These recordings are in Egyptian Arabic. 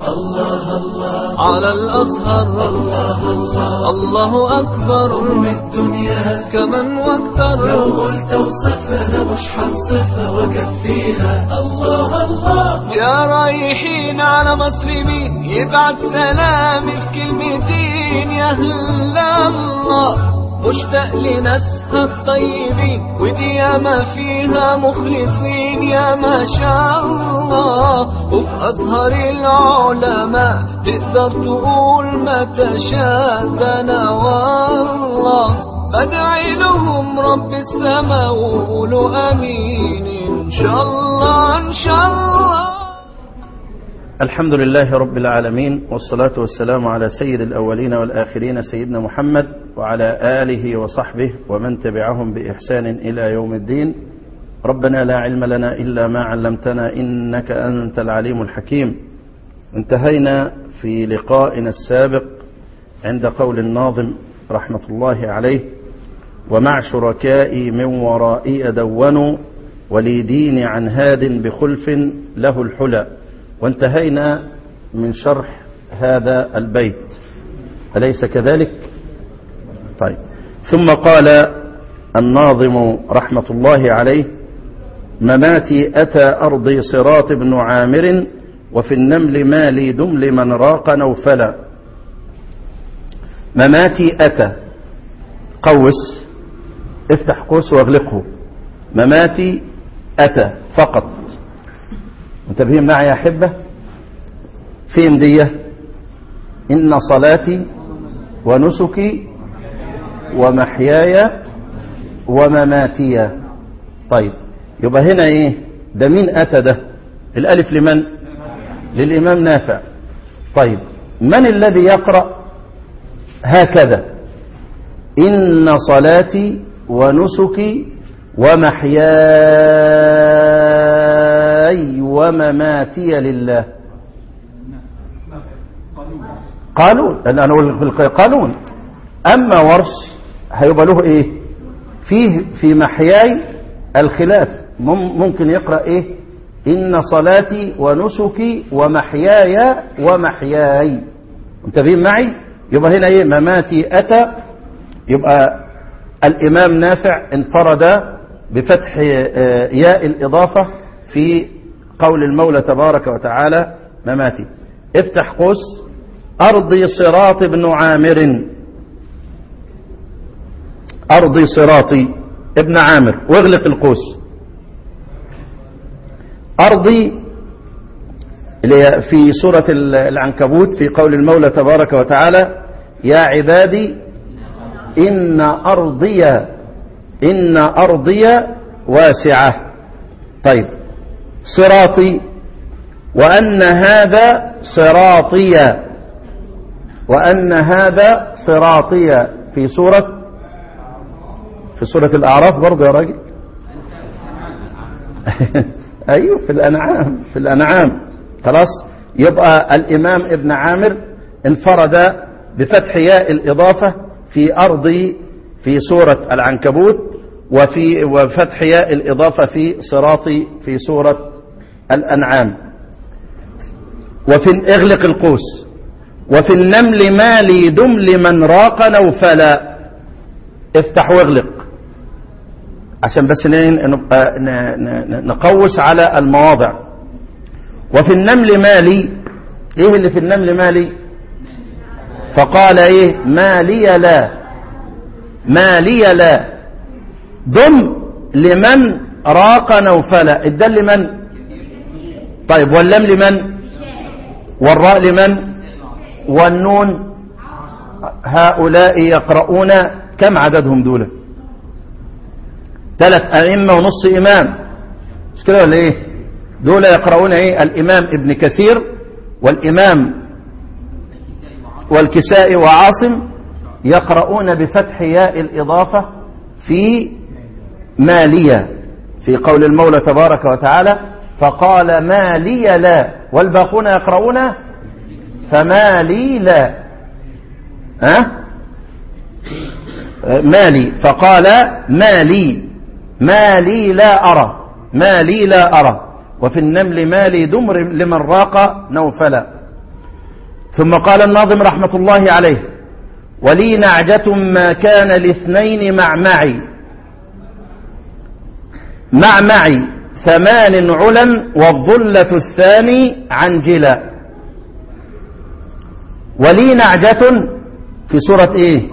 الله الله على الأزهر الله الله الله أكبر من الدنيا كمن واكثر لو قلت وصفها مش حنصفها وكفيها الله الله يا رايحين على مسلمين يبعت سلامي في كلمتين يا هلا الله مشتاق لناسها الطيبين ودي ياما فيها مخلصين يا ما شاء الله وفي أزهر العلماء تقدر تقول ما تشاء ده أنا والله بدعي لهم رب السماء وقولوا أمين إن شاء الله إن شاء الله الحمد لله رب العالمين والصلاة والسلام على سيد الأولين والآخرين سيدنا محمد وعلى آله وصحبه ومن تبعهم بإحسان إلى يوم الدين ربنا لا علم لنا إلا ما علمتنا إنك أنت العليم الحكيم انتهينا في لقائنا السابق عند قول الناظم رحمة الله عليه ومع شركائي من ورائي دونوا ولي دين عن هاد بخلف له الحلى وانتهينا من شرح هذا البيت أليس كذلك طيب ثم قال الناظم رحمة الله عليه مماتي أتى أرضي صراط بن عامر وفي النمل مالي دمل من راق نوفلا مماتي أتى قوس افتح قوس واغلقه مماتي أتى فقط انتبهين معي يا أحبة فين دي إن صلاتي ونسكي ومحياي ومماتي طيب يبقى هنا ايه ده مين أتى ده الألف لمن للإمام نافع طيب من الذي يقرأ هكذا إن صلاتي ونسكي ومحياي ومماتي لله قالون انا اقول قانون اما ورش هيبقى له ايه فيه في محياي الخلاف ممكن يقرا ايه ان صلاتي ونسكي ومحياي ومحياي انتبهين معي يبقى هنا ايه مماتي اتى يبقى الامام نافع انفرد بفتح ياء الإضافة في قول المولى تبارك وتعالى مماتي افتح قوس أرضي صراط ابن عامر أرضي صراطي ابن عامر واغلق القوس أرضي في سورة العنكبوت في قول المولى تبارك وتعالى يا عبادي إن أرضي إن أرضي واسعة طيب صراطي وأن هذا صراطي وأن هذا صراطي في سورة في سورة الأعراف برضه يا راجل أيوه في الأنعام في الأنعام خلاص يبقى الإمام ابن عامر انفرد بفتح ياء الإضافة في أرض في سورة العنكبوت وفي وفتح ياء الإضافة في صراط في سورة الأنعام وفي اغلق القوس وفي النمل مالي دمل من راق نوفلا افتح واغلق عشان بس نبقى نقوس على المواضع وفي النمل مالي ايه اللي في النمل مالي فقال ايه مالي لا مالي لا ضم لمن راق نوفلا الدل لمن طيب واللم لمن والراء لمن والنون هؤلاء يقرؤون كم عددهم دول ثلاث أئمة ونص إمام مش كده ولا إيه دول يقرؤون إيه الإمام ابن كثير والإمام والكسائي وعاصم يقرؤون بفتح ياء الإضافة في مالية في قول المولى تبارك وتعالى فقال ما لي لا والباقون يقرؤون فما لي لا ها ما لي فقال ما لي ما لي لا أرى ما لي لا أرى وفي النمل ما لي دمر لمن راق نوفلا ثم قال الناظم رحمة الله عليه ولي نعجة ما كان لاثنين مع معي مع معي ثمان علا والظلة الثاني عنجلا ولي نعجة في سورة ايه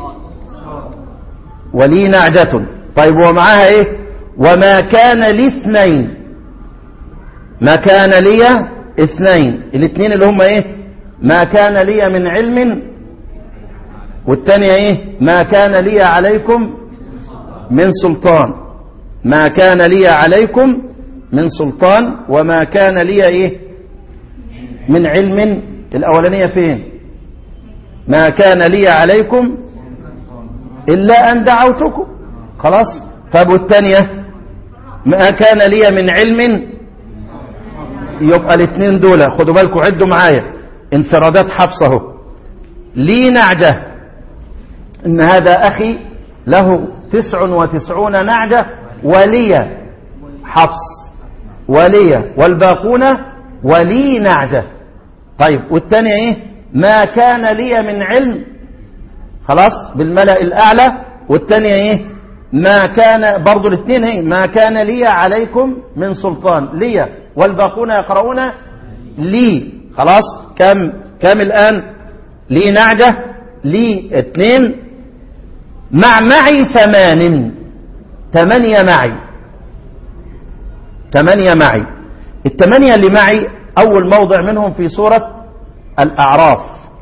ولي نعجة طيب ومعها ايه وما كان لاثنين ما كان لي اثنين الاثنين اللي هم ايه ما كان لي من علم والثانية ايه ما كان لي عليكم من سلطان ما كان لي عليكم من سلطان وما كان لي ايه من علم الاولانية فين ما كان لي عليكم الا ان دعوتكم خلاص طب والثانية ما كان لي من علم يبقى الاثنين دول خدوا بالكم عدوا معايا انفرادات حفصه لي نعجة ان هذا اخي له تسع وتسعون نعجة ولي حفص ولي والباقون ولي نعجة طيب والثانية ايه ما كان لي من علم خلاص بالملأ الاعلى والثانية ايه ما كان برضو الاثنين ايه ما كان لي عليكم من سلطان لي والباقون يقرؤون لي خلاص كم كم الآن لي نعجة لي اثنين مع معي ثمان ثمانية معي ثمانية معي الثمانية اللي معي أول موضع منهم في سورة الأعراف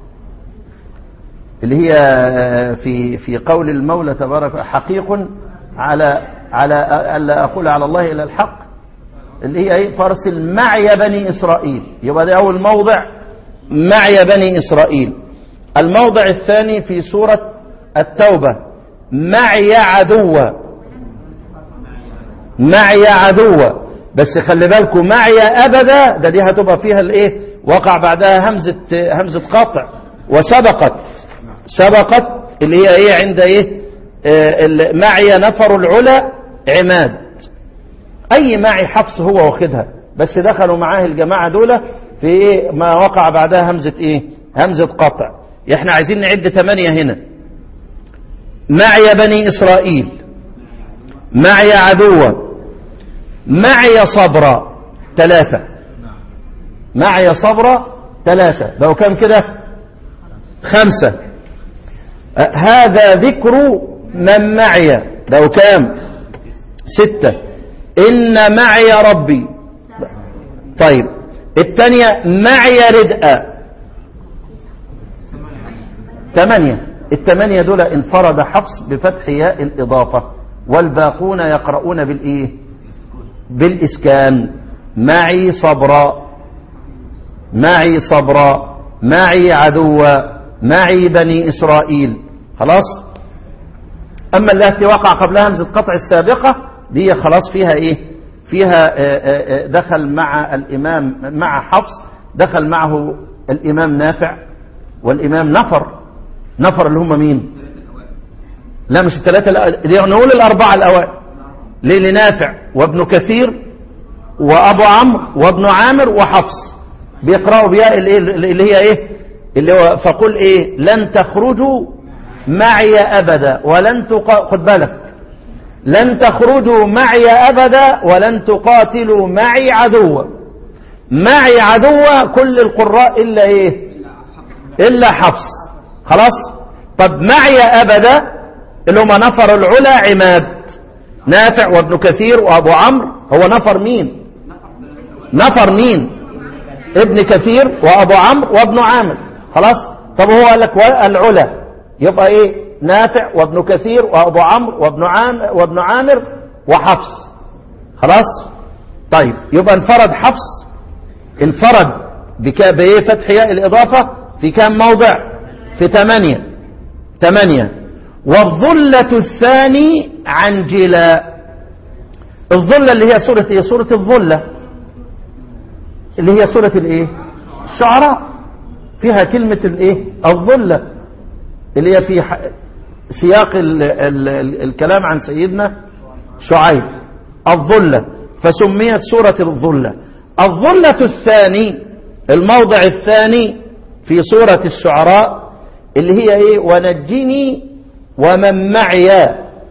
اللي هي في في قول المولى تبارك حقيق على على ألا أقول على الله إلا الحق اللي هي ايه فارسل معي بني إسرائيل يبقى ده أول موضع معي بني إسرائيل الموضع الثاني في سورة التوبة معي عدوة معي عدوة بس خلي بالكم معي أبدا ده دي هتبقى فيها الايه وقع بعدها همزة همزة قطع وسبقت سبقت اللي هي ايه عند ايه آه معي نفر العلا عماد اي معي حفص هو واخدها بس دخلوا معاه الجماعة دول في ايه ما وقع بعدها همزة ايه همزة قطع احنا عايزين نعد ثمانية هنا معي بني اسرائيل معي عدوة معي صبرا ثلاثة معي صبرا ثلاثة لو كم كده خمسة أه هذا ذكر من معي لو كام ستة إن معي ربي طيب الثانية معي ردء ثمانية الثمانية دول انفرد حفص بفتح ياء الإضافة والباقون يقرؤون بالإيه بالإسكان معي صبرا معي صبرا معي عدوا معي بني إسرائيل خلاص أما التي وقع قبلها همزة قطع السابقة دي خلاص فيها إيه فيها دخل مع الإمام مع حفص دخل معه الإمام نافع والإمام نفر نفر اللي هم مين لا مش الثلاثة لا نقول الأربعة الأوائل لنافع وابن كثير وأبو عمرو وابن عامر وحفص بيقرأوا بياء اللي هي إيه اللي هو فقل إيه لن تخرجوا معي أبدا ولن تقا... خد بالك لن تخرجوا معي أبدا ولن تقاتلوا معي عدوا معي عدوا كل القراء إلا إيه إلا حفص خلاص طب معي أبدا اللي هم نفر العلا عماد نافع وابن كثير وأبو عمرو هو نفر مين نفر مين ابن كثير وأبو عمرو وابن عامر خلاص طب هو قال لك العلا يبقى ايه نافع وابن كثير وابو عمرو وابن عامر وابن عامر وحفص خلاص طيب يبقى انفرد حفص انفرد بايه فتح ياء الاضافه في كام موضع في ثمانية ثمانية والظلة الثاني عن جلاء الظلة اللي هي سورة ايه سورة الظلة اللي هي سورة الايه الشعراء فيها كلمة الايه الظلة اللي هي في سياق ال ال ال الكلام عن سيدنا شعيب الظلة فسميت سورة الظلة الظلة الثاني الموضع الثاني في سورة الشعراء اللي هي ايه ونجني ومن معي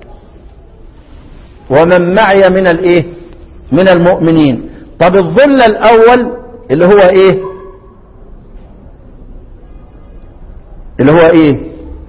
ومن معي من الايه من المؤمنين طب الظل الاول اللي هو ايه اللي هو ايه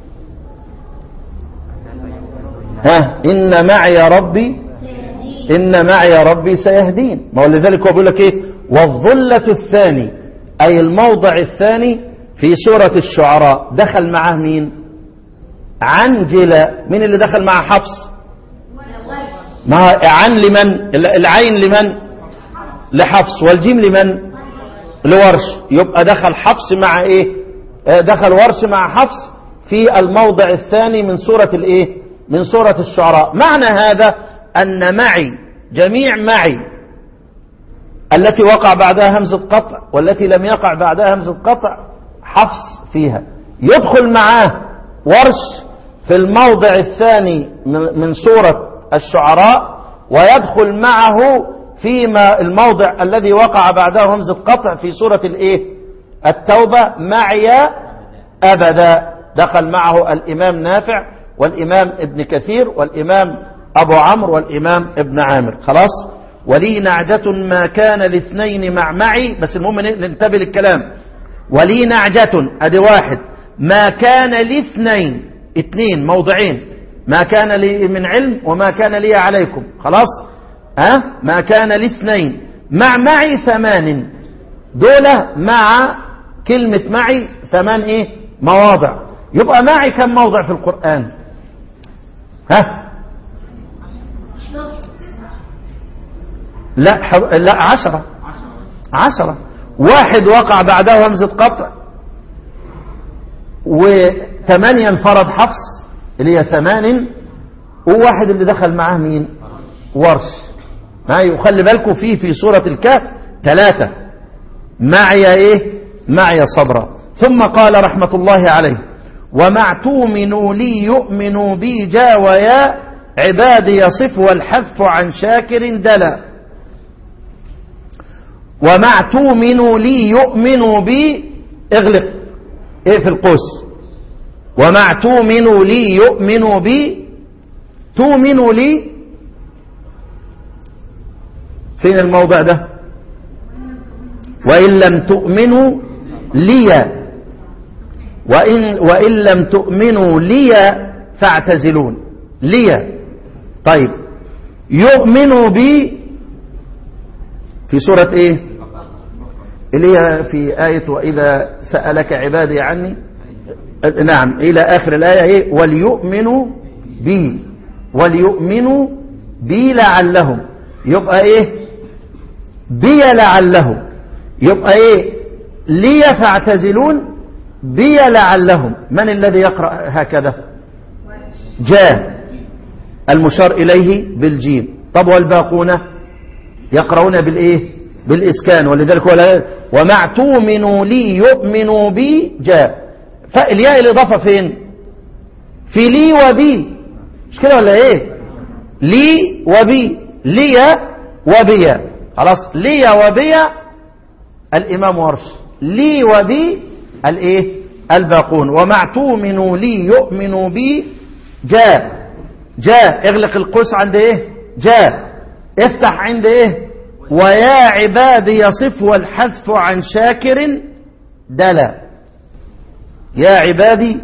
ها ان معي ربي ان معي ربي سيهدين ما هو لذلك هو بيقول لك ايه والظلة الثاني اي الموضع الثاني في سورة الشعراء دخل معاه مين عنجلة مين اللي دخل مع حفص ما عن لمن العين لمن لحفص والجيم لمن لورش يبقى دخل حفص مع ايه آه، دخل ورش مع حفص في الموضع الثاني من سورة الايه من سورة الشعراء معنى هذا ان معي جميع معي التي وقع بعدها همزة قطع والتي لم يقع بعدها همزة قطع حفص فيها يدخل معاه ورش في الموضع الثاني من من سورة الشعراء ويدخل معه فيما الموضع الذي وقع بعده همزة قطع في سورة الايه التوبة معي أبدا دخل معه الإمام نافع والإمام ابن كثير والإمام أبو عمرو والإمام ابن عامر خلاص ولي نعجة ما كان لاثنين مع معي بس المهم ننتبه للكلام ولي نعجة ادي واحد ما كان لاثنين اثنين موضعين ما كان لي من علم وما كان لي عليكم خلاص ها أه؟ ما كان لاثنين مع معي ثمان دولة مع كلمة معي ثمان ايه مواضع يبقى معي كم موضع في القرآن ها لا حب... لا عشرة عشرة واحد وقع بعده همزة قطع وثمانية انفرد حفص اللي هي ثمان وواحد اللي دخل معاه مين ورش ما يخلي بالكم فيه في سورة الكهف ثلاثة معي ايه معي صبرا ثم قال رحمة الله عليه ومع تؤمنوا لي يؤمنوا بي جاويا عبادي يصف والحذف عن شاكر دلا ومع تؤمنوا لي يؤمنوا بي اغلق ايه في القوس ومع تؤمنوا لي يؤمنوا بي تؤمنوا لي فين الموضع ده وإن لم تؤمنوا لي وإن, وإن لم تؤمنوا لي فاعتزلون لي طيب يؤمنوا بي في سورة ايه اللي هي في آية وإذا سألك عبادي عني نعم إلى آخر الآية ايه وليؤمنوا بي وليؤمنوا بي لعلهم يبقى ايه بي لعلهم يبقى ايه لي فاعتزلون بي لعلهم من الذي يقرأ هكذا جاء المشار إليه بالجيم طب والباقون يقرؤون بالإيه بالإسكان ولذلك ولا ومع تؤمنوا لي يؤمنوا بي جاء فالياء الإضافة فين في لي وبي مش كده ولا ايه لي وبي لي وبي خلاص لي وبي الإمام ورش لي وبي الايه الباقون ومع تؤمنوا لي يؤمنوا بي جاء جاء اغلق القوس عند ايه جاء افتح عند ايه ويا عبادي يصف والحذف عن شاكر دلا يا عبادي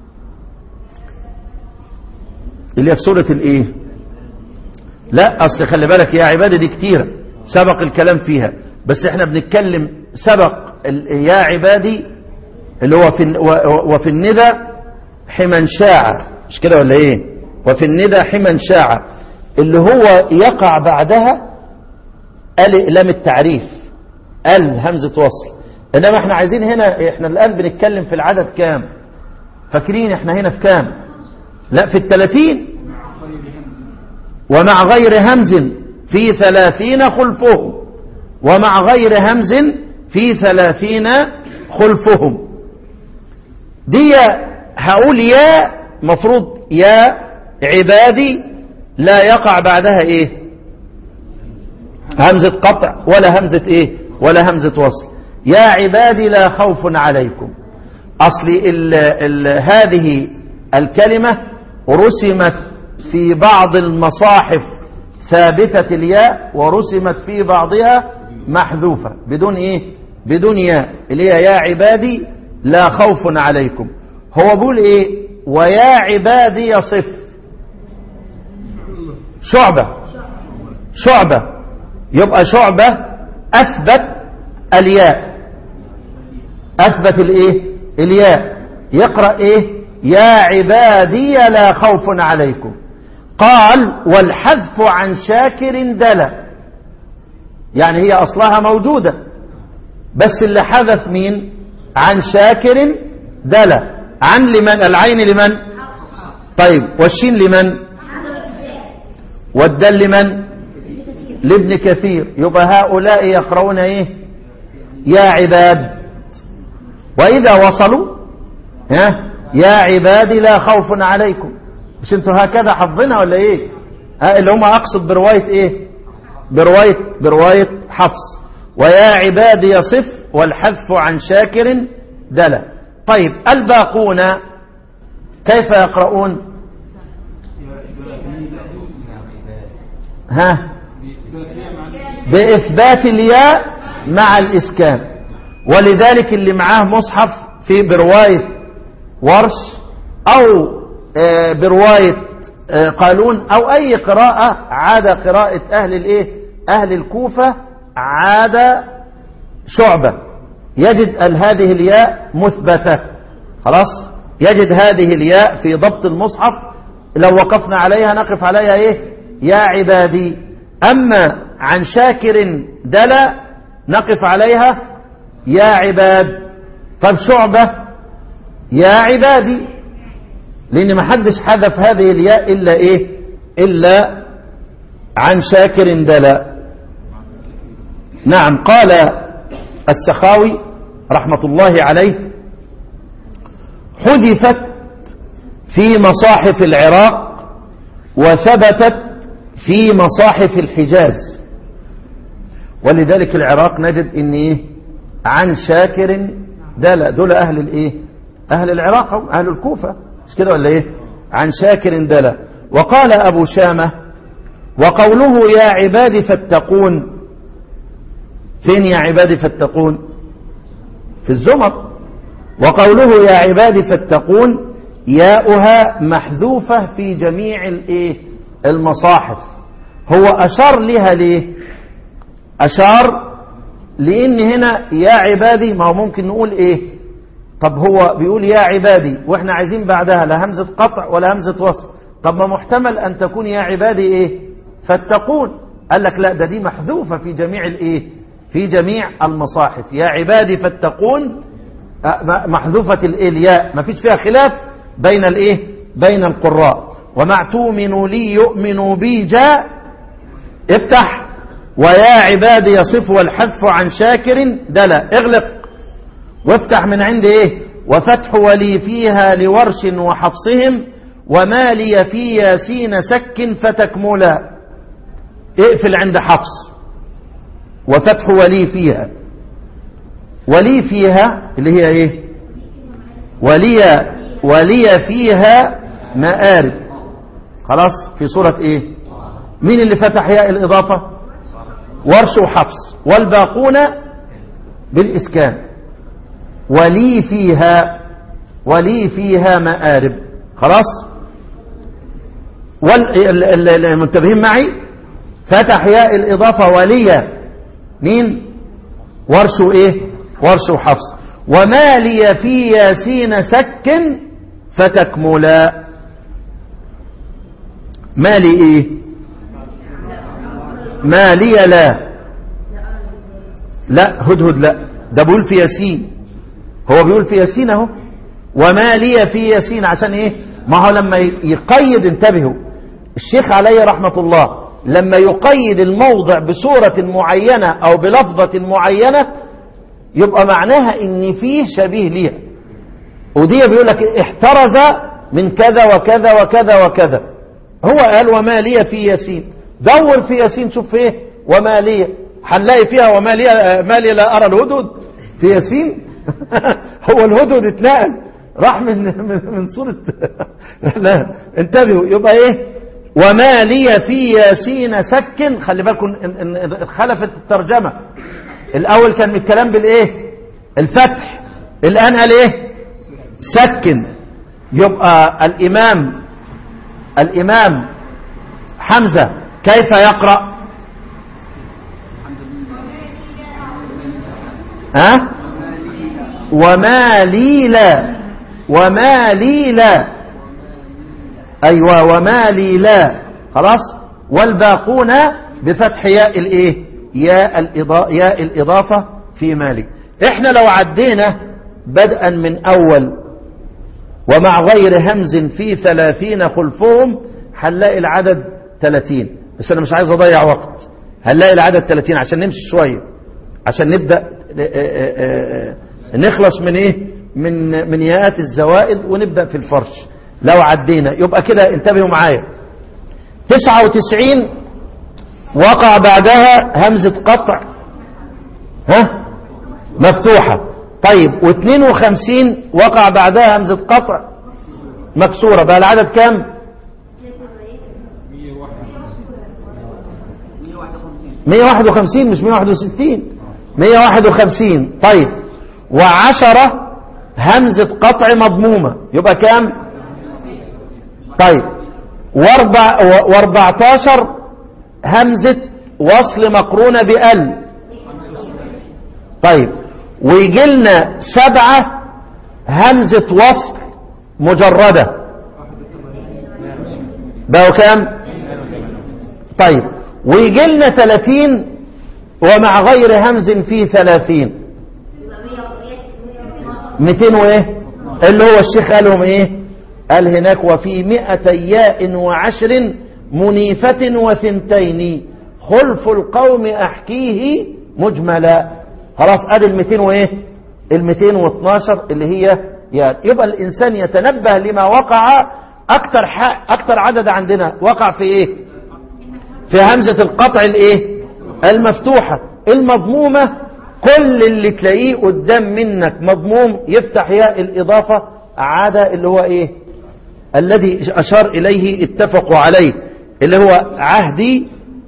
اللي في سورة الايه لا اصل خلي بالك يا عبادي دي كتيرة سبق الكلام فيها بس احنا بنتكلم سبق يا عبادي اللي هو في وفي الندى حمن شاعة مش كده ولا ايه وفي الندى حمن شاعة اللي هو يقع بعدها ال لام التعريف ال همزة وصل انما احنا عايزين هنا احنا الان بنتكلم في العدد كام فاكرين احنا هنا في كام لا في الثلاثين ومع غير همز في ثلاثين خلفهم ومع غير همز في ثلاثين خلفهم دي هقول يا مفروض يا عبادي لا يقع بعدها ايه همزة قطع ولا همزة ايه ولا همزة وصل يا عبادي لا خوف عليكم أصل ال ال هذه الكلمة رسمت في بعض المصاحف ثابتة الياء ورسمت في بعضها محذوفة بدون إيه بدون ياء اللي هي يا عبادي لا خوف عليكم هو بيقول إيه ويا عبادي يصف شعبة شعبة يبقى شعبة أثبت الياء أثبت الإيه الياء يقرأ إيه يا عبادي لا خوف عليكم قال والحذف عن شاكر دلا يعني هي أصلها موجودة بس اللي حذف مين عن شاكر دلا عن لمن العين لمن طيب والشين لمن والدل لمن لابن كثير يبقى هؤلاء يقرؤون ايه يا عباد واذا وصلوا ها يا عبادي لا خوف عليكم مش انتوا هكذا حافظينها ولا ايه ها اللي هم اقصد بروايه ايه بروايه بروايه حفص ويا عبادي يصف والحذف عن شاكر دلا طيب الباقون كيف يقرؤون ها بإثبات الياء مع الإسكان ولذلك اللي معاه مصحف في برواية ورش أو آه، برواية آه، قالون أو أي قراءة عاد قراءة أهل الإيه أهل الكوفة عاد شعبة يجد ال- هذه الياء مثبتة خلاص يجد هذه الياء في ضبط المصحف لو وقفنا عليها نقف عليها ايه يا عبادي اما عن شاكر دلا نقف عليها يا عباد طب شعبة يا عبادي لان ما حدش حذف هذه الياء الا ايه الا عن شاكر دلا نعم قال السخاوي رحمة الله عليه حذفت في مصاحف العراق وثبتت في مصاحف الحجاز ولذلك العراق نجد ان ايه عن شاكر دل دول اهل الايه اهل العراق هم اهل الكوفة مش كده ولا ايه عن شاكر دل وقال ابو شامة وقوله يا عبادي فاتقون فين يا عبادي فاتقون في الزمر وقوله يا عبادي فاتقون ياؤها محذوفة في جميع الايه المصاحف هو أشار لها ليه أشار لأن هنا يا عبادي ما هو ممكن نقول إيه طب هو بيقول يا عبادي وإحنا عايزين بعدها لا همزة قطع ولا همزة وصل طب ما محتمل أن تكون يا عبادي إيه فاتقون قال لك لا ده دي محذوفة في جميع الإيه في جميع المصاحف يا عبادي فاتقون أه، محذوفة الياء ما فيش فيها خلاف بين الإيه بين القراء ومع تؤمنوا لي يؤمنوا بي جاء افتح ويا عبادي يصف والحذف عن شاكر دلا اغلق وافتح من عند ايه وفتح ولي فيها لورش وحفصهم وما لي في ياسين سك فتكملا اقفل عند حفص وفتح ولي فيها ولي فيها اللي هي ايه ولي ولي فيها مآرب خلاص في سورة ايه مين اللي فتح ياء الإضافة ورش وحفص والباقون بالإسكان ولي فيها ولي فيها مآرب خلاص والمنتبهين معي فتح ياء الإضافة ولي مين ورش ايه ورش وحفص وما لي في ياسين سك فتكملا ما لي ايه ما لي لا لا هدهد لا ده بيقول في ياسين هو بيقول في ياسين اهو وما لي في ياسين عشان ايه ما هو لما يقيد انتبهوا الشيخ عليه رحمة الله لما يقيد الموضع بصورة معينة او بلفظة معينة يبقى معناها ان فيه شبيه ليها ودي بيقول لك احترز من كذا وكذا وكذا وكذا هو قال وما لي في ياسين دور في ياسين شوف ايه وما لي هنلاقي فيها وما لي ما لي لا ارى الهدهد في ياسين هو الهدهد اتنقل راح من من, من صورة لا انتبهوا يبقى ايه وما لي في ياسين سك خلي بالكم ان- ان- ان خلفت الترجمة الاول كان الكلام بالايه الفتح الان قال ايه سكن يبقى الامام الامام حمزة كيف يقرأ ها وما لي لا وما لي لا أيوة وما لي لا خلاص والباقون بفتح ياء الايه ياء الإضاءة, ياء الإضافة في مالك احنا لو عدينا بدءا من أول ومع غير همز في ثلاثين خلفهم هنلاقي العدد ثلاثين بس أنا مش عايز أضيع وقت هنلاقي العدد ثلاثين عشان نمشي شوية عشان نبدأ آه، آه، آه، نخلص من ايه من من ياءات الزوائد ونبدأ في الفرش لو عدينا يبقى كده انتبهوا معايا 99 وقع بعدها همزة قطع ها مفتوحة طيب و52 وقع بعدها همزة قطع مكسورة بقى العدد كام 151 مش 161 151 طيب وعشرة همزة قطع مضمومة يبقى كام طيب واربع واربعتاشر همزة وصل مقرونة بأل طيب ويجي لنا سبعة همزة وصل مجردة بقوا كام طيب ويجي لنا ثلاثين ومع غير همز في ثلاثين ميتين وايه اللي هو الشيخ قالهم ايه قال هناك وفي مئة ياء وعشر منيفة وثنتين خلف القوم أحكيه مجملا خلاص ادي الميتين وايه الميتين واثناشر اللي هي ياء يبقى الإنسان يتنبه لما وقع أكتر, أكتر عدد عندنا وقع في ايه في همزة القطع الايه المفتوحة المضمومة كل اللي تلاقيه قدام منك مضموم يفتح ياء الإضافة عادة اللي هو ايه الذي أشار إليه اتفقوا عليه اللي هو عهدي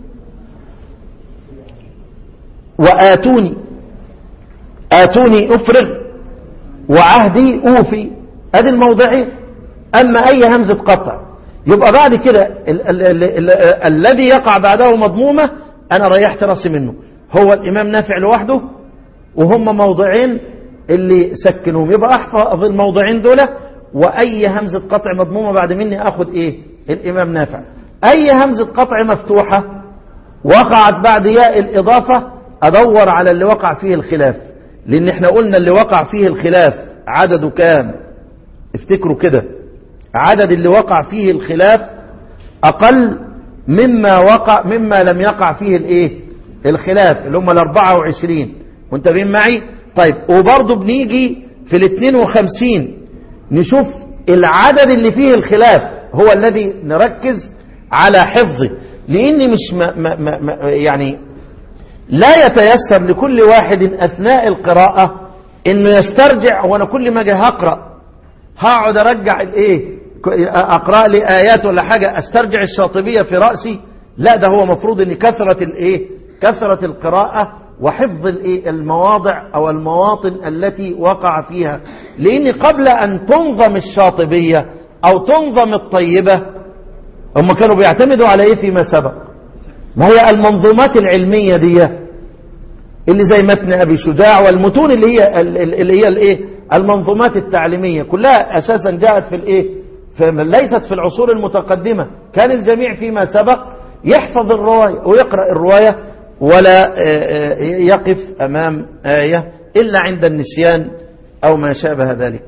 وآتوني آتوني أفرغ وعهدي أوفي هذه الموضعين أما أي همزة قطع يبقى بعد كده ال ال ال ال الذي يقع بعده مضمومة أنا ريحت راسي منه هو الإمام نافع لوحده وهم موضعين اللي سكنوهم يبقى أحفظ الموضعين دول وأي همزة قطع مضمومة بعد مني أخذ إيه الإمام نافع أي همزة قطع مفتوحة وقعت بعد ياء الإضافة أدور على اللي وقع فيه الخلاف لأن احنا قلنا اللي وقع فيه الخلاف عدده كام افتكروا كده عدد اللي وقع فيه الخلاف أقل مما وقع مما لم يقع فيه الايه الخلاف اللي هم ال 24 منتبهين معي طيب وبرضه بنيجي في ال 52 نشوف العدد اللي فيه الخلاف هو الذي نركز على حفظه لان مش ما ما ما ما يعني لا يتيسر لكل واحد اثناء القراءه انه يسترجع وانا كل ما اجي هقرا هقعد ارجع الايه اقرا لي ايات ولا حاجه استرجع الشاطبيه في راسي لا ده هو مفروض ان كثره الايه كثره القراءه وحفظ الايه المواضع او المواطن التي وقع فيها لان قبل ان تنظم الشاطبيه او تنظم الطيبه هم كانوا بيعتمدوا على ايه فيما سبق ما هي المنظومات العلميه دي اللي زي متن ابي شجاع والمتون اللي هي اللي هي الايه المنظومات التعليميه كلها اساسا جاءت في الايه ليست في العصور المتقدمه كان الجميع فيما سبق يحفظ الروايه ويقرا الروايه ولا يقف امام ايه الا عند النسيان او ما شابه ذلك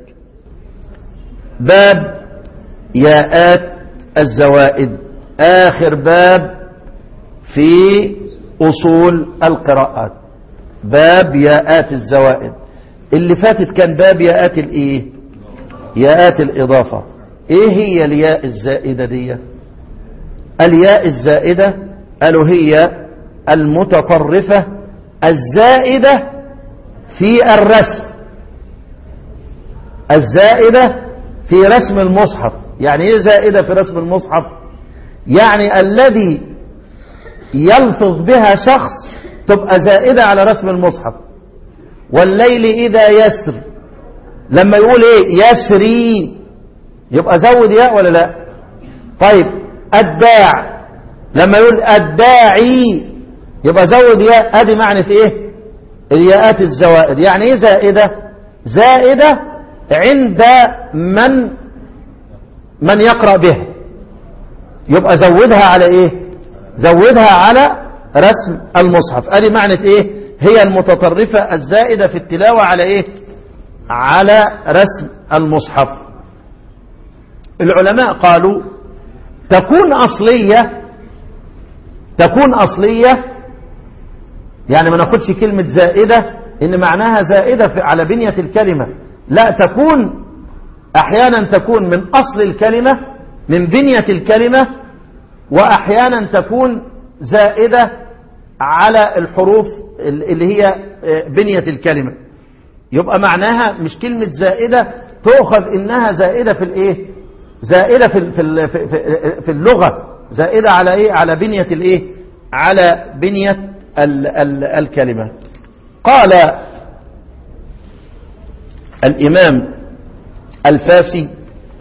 باب ياءات الزوائد اخر باب في اصول القراءات باب ياءات الزوائد اللي فاتت كان باب ياءات الايه ياءات الاضافه ايه هي الياء الزائده دي الياء الزائده قالوا هي المتطرفه الزائده في الرسم الزائدة في رسم المصحف يعني ايه زائدة في رسم المصحف يعني الذي يلفظ بها شخص تبقى زائدة على رسم المصحف والليل إذا يسر لما يقول ايه يسري يبقى زود ياء ولا لا طيب الداع لما يقول الداعي يبقى زود ياء ادي معنى ايه الياءات الزوائد يعني ايه زائدة زائدة عند من من يقرأ بها يبقى زودها على ايه زودها على رسم المصحف ادي معنى ايه هي المتطرفة الزائدة في التلاوة على ايه على رسم المصحف العلماء قالوا تكون أصلية تكون أصلية يعني ما ناخدش كلمة زائدة إن معناها زائدة في على بنية الكلمة لا تكون أحيانا تكون من أصل الكلمة من بنية الكلمة وأحيانا تكون زائدة على الحروف اللي هي بنية الكلمة يبقى معناها مش كلمة زائدة تؤخذ إنها زائدة في الإيه زائدة في في في, في اللغة زائدة على إيه على بنية الإيه على بنية ال ال الكلمة قال الإمام الفاسي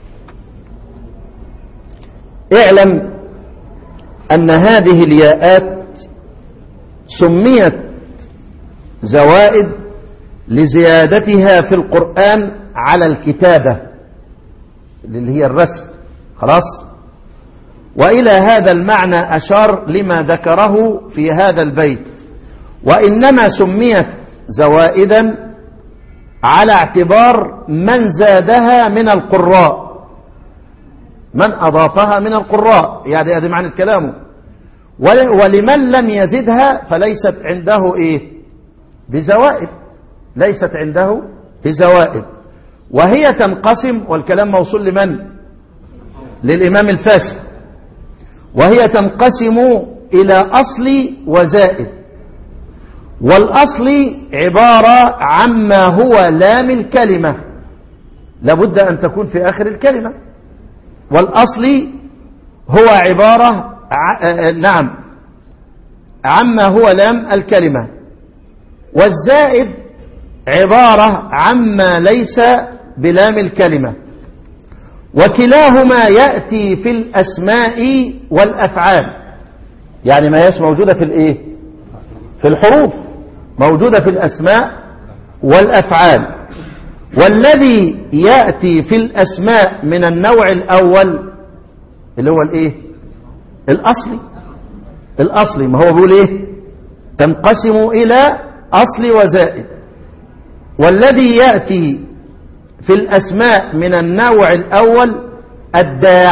اعلم أن هذه الياءات سميت زوائد لزيادتها في القرآن على الكتابة اللي هي الرسم خلاص وإلى هذا المعنى أشار لما ذكره في هذا البيت وإنما سميت زوائدا على اعتبار من زادها من القراء من أضافها من القراء يعني هذا معنى كلامه ولمن لم يزدها فليست عنده إيه بزوائد ليست عنده بزوائد وهي تنقسم والكلام موصول لمن للإمام الفاسد وهي تنقسم إلى أصل وزائد والأصل عبارة عما هو لام الكلمة لابد أن تكون في آخر الكلمة والأصل هو عبارة ع... نعم عما هو لام الكلمة والزائد عبارة عما ليس بلام الكلمة وكلاهما يأتي في الأسماء والأفعال يعني ما هيش موجودة في الإيه في الحروف موجودة في الأسماء والأفعال والذي يأتي في الأسماء من النوع الأول اللي هو الإيه الأصلي الأصلي ما هو بيقول إيه تنقسم إلى أصل وزائد والذي يأتي في الأسماء من النوع الأول الداع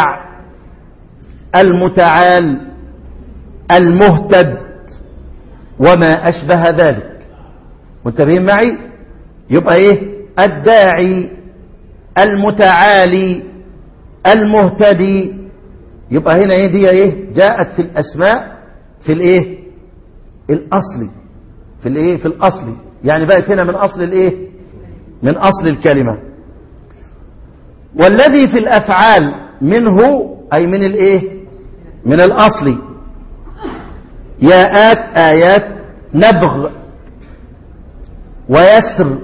المتعال المهتد وما أشبه ذلك منتبهين معي يبقى إيه الداعي المتعالي المهتدي يبقى هنا ايه دي ايه جاءت في الاسماء في الايه الاصلي في الايه في الاصلي يعني بقت هنا من اصل الايه من اصل الكلمه والذي في الافعال منه اي من الايه من الاصلي ياءات ايات نبغ ويسر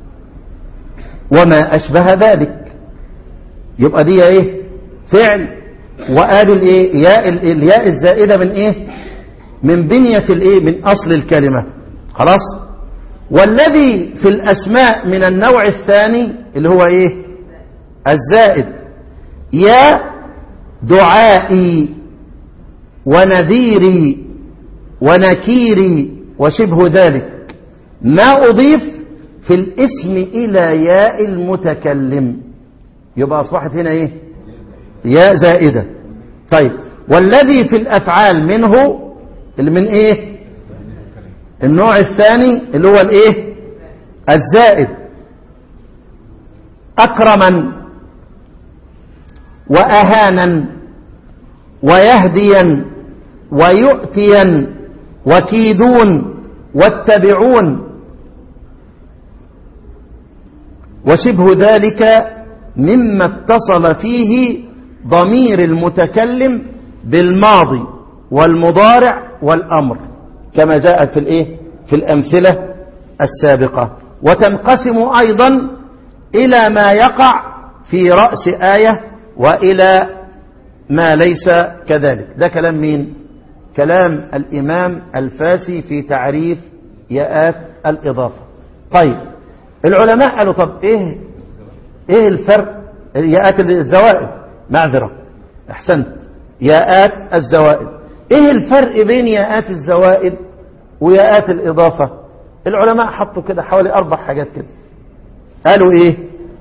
وما اشبه ذلك يبقى دي ايه فعل وادي الايه ياء الياء الزائده من ايه من بنيه الايه من اصل الكلمه خلاص والذي في الاسماء من النوع الثاني اللي هو ايه الزائد يا دعائي ونذيري ونكيري وشبه ذلك ما اضيف في الاسم الى ياء المتكلم يبقى اصبحت هنا ايه ياء زائدة طيب والذي في الأفعال منه اللي من إيه النوع الثاني اللي هو الإيه الزائد أكرما وأهانا ويهديا ويؤتيا وكيدون واتبعون وشبه ذلك مما اتصل فيه ضمير المتكلم بالماضي والمضارع والأمر كما جاء في الايه في الأمثلة السابقة وتنقسم أيضا إلى ما يقع في رأس آية وإلى ما ليس كذلك ده كلام مين كلام الإمام الفاسي في تعريف ياءات الإضافة طيب العلماء قالوا طب إيه إيه الفرق ياءات الزوائد معذرة أحسنت ياءات الزوائد إيه الفرق بين ياءات الزوائد وياءات الإضافة العلماء حطوا كده حوالي أربع حاجات كده قالوا إيه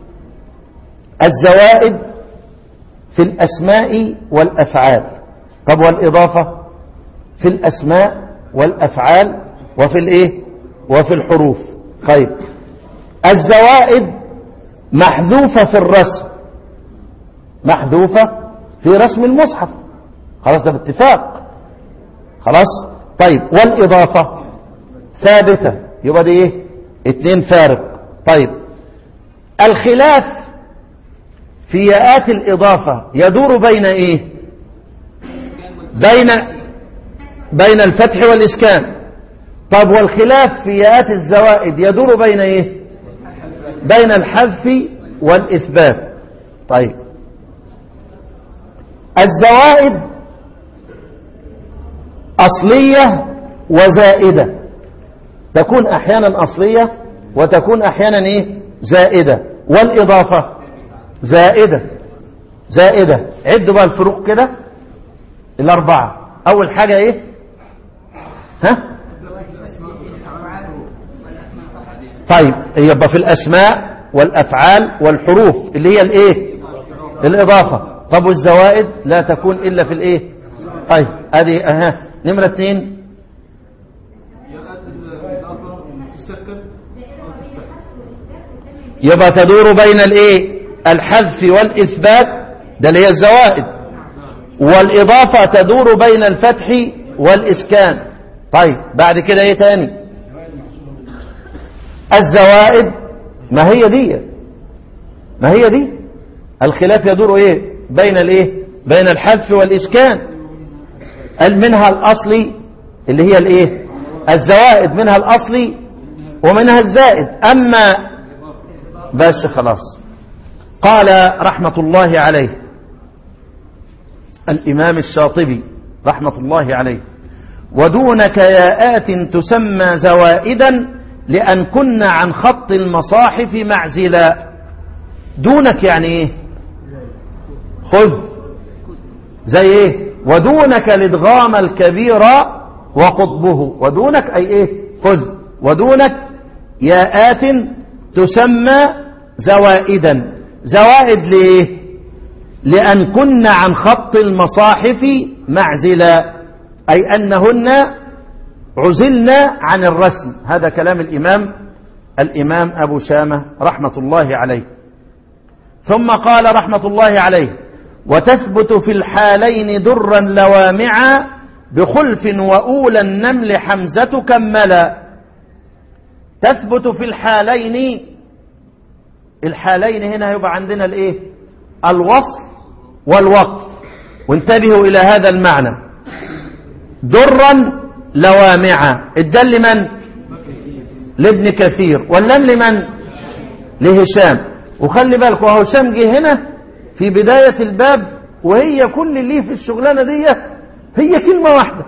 الزوائد في الأسماء والأفعال طب والإضافة في الأسماء والأفعال وفي الإيه وفي الحروف طيب الزوائد محذوفة في الرسم محذوفة في رسم المصحف خلاص ده باتفاق خلاص طيب والإضافة ثابتة يبقى دي ايه اتنين فارق طيب الخلاف في ياءات الإضافة يدور بين ايه بين بين الفتح والإسكان طب والخلاف في ياءات الزوائد يدور بين ايه بين الحذف والإثبات طيب الزوائد أصلية وزائدة تكون أحيانا أصلية وتكون أحيانا إيه زائدة والإضافة زائدة زائدة عدوا بقى الفروق كده الأربعة أول حاجة إيه ها طيب يبقى في الأسماء والأفعال والحروف اللي هي الإيه الإضافة طب والزوائد لا تكون إلا في الإيه طيب هذه أها نمرة اثنين يبقى تدور بين الايه الحذف والاثبات ده اللي هي الزوائد والاضافه تدور بين الفتح والاسكان طيب بعد كده ايه تاني الزوائد ما هي دي ما هي دي الخلاف يدور ايه بين الايه بين الحذف والاسكان منها الاصلي اللي هي الايه الزوائد منها الاصلي ومنها الزائد اما بس خلاص قال رحمة الله عليه الإمام الشاطبي رحمة الله عليه ودونك ياءات تسمى زوائدا لأن كن عن خط المصاحف معزلا دونك يعني ايه خذ زي ايه ودونك الادغام الكبير وقطبه ودونك اي ايه خذ ودونك ياءات تسمى زوائدا زوائد ليه لأن كن عن خط المصاحف معزلا أي أنهن عزلنا عن الرسم هذا كلام الإمام الإمام أبو شامة رحمة الله عليه ثم قال رحمة الله عليه وتثبت في الحالين درا لوامعا بخلف وأولى النمل حمزة كملا تثبت في الحالين الحالين هنا هيبقى عندنا الايه الوصل والوقف وانتبهوا الى هذا المعنى درا لوامعا الدل لمن لابن كثير واللام لمن لهشام وخلي بالك وهو هشام جه هنا في بداية الباب وهي كل اللي في الشغلانة دي هي كلمة واحدة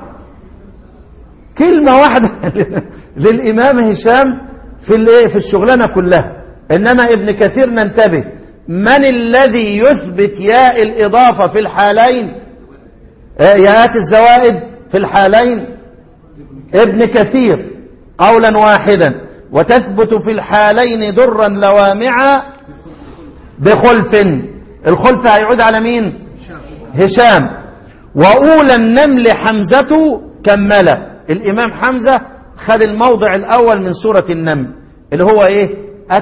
كلمة واحدة للإمام هشام في الايه في الشغلانة كلها إنما ابن كثير ننتبه من الذي يثبت ياء الإضافة في الحالين ياءات الزوائد في الحالين ابن كثير قولا واحدا وتثبت في الحالين درا لوامعا بخلف الخلف هيعود على مين هشام وأولى النمل حمزة كملة الإمام حمزة خد الموضع الأول من سورة النمل اللي هو إيه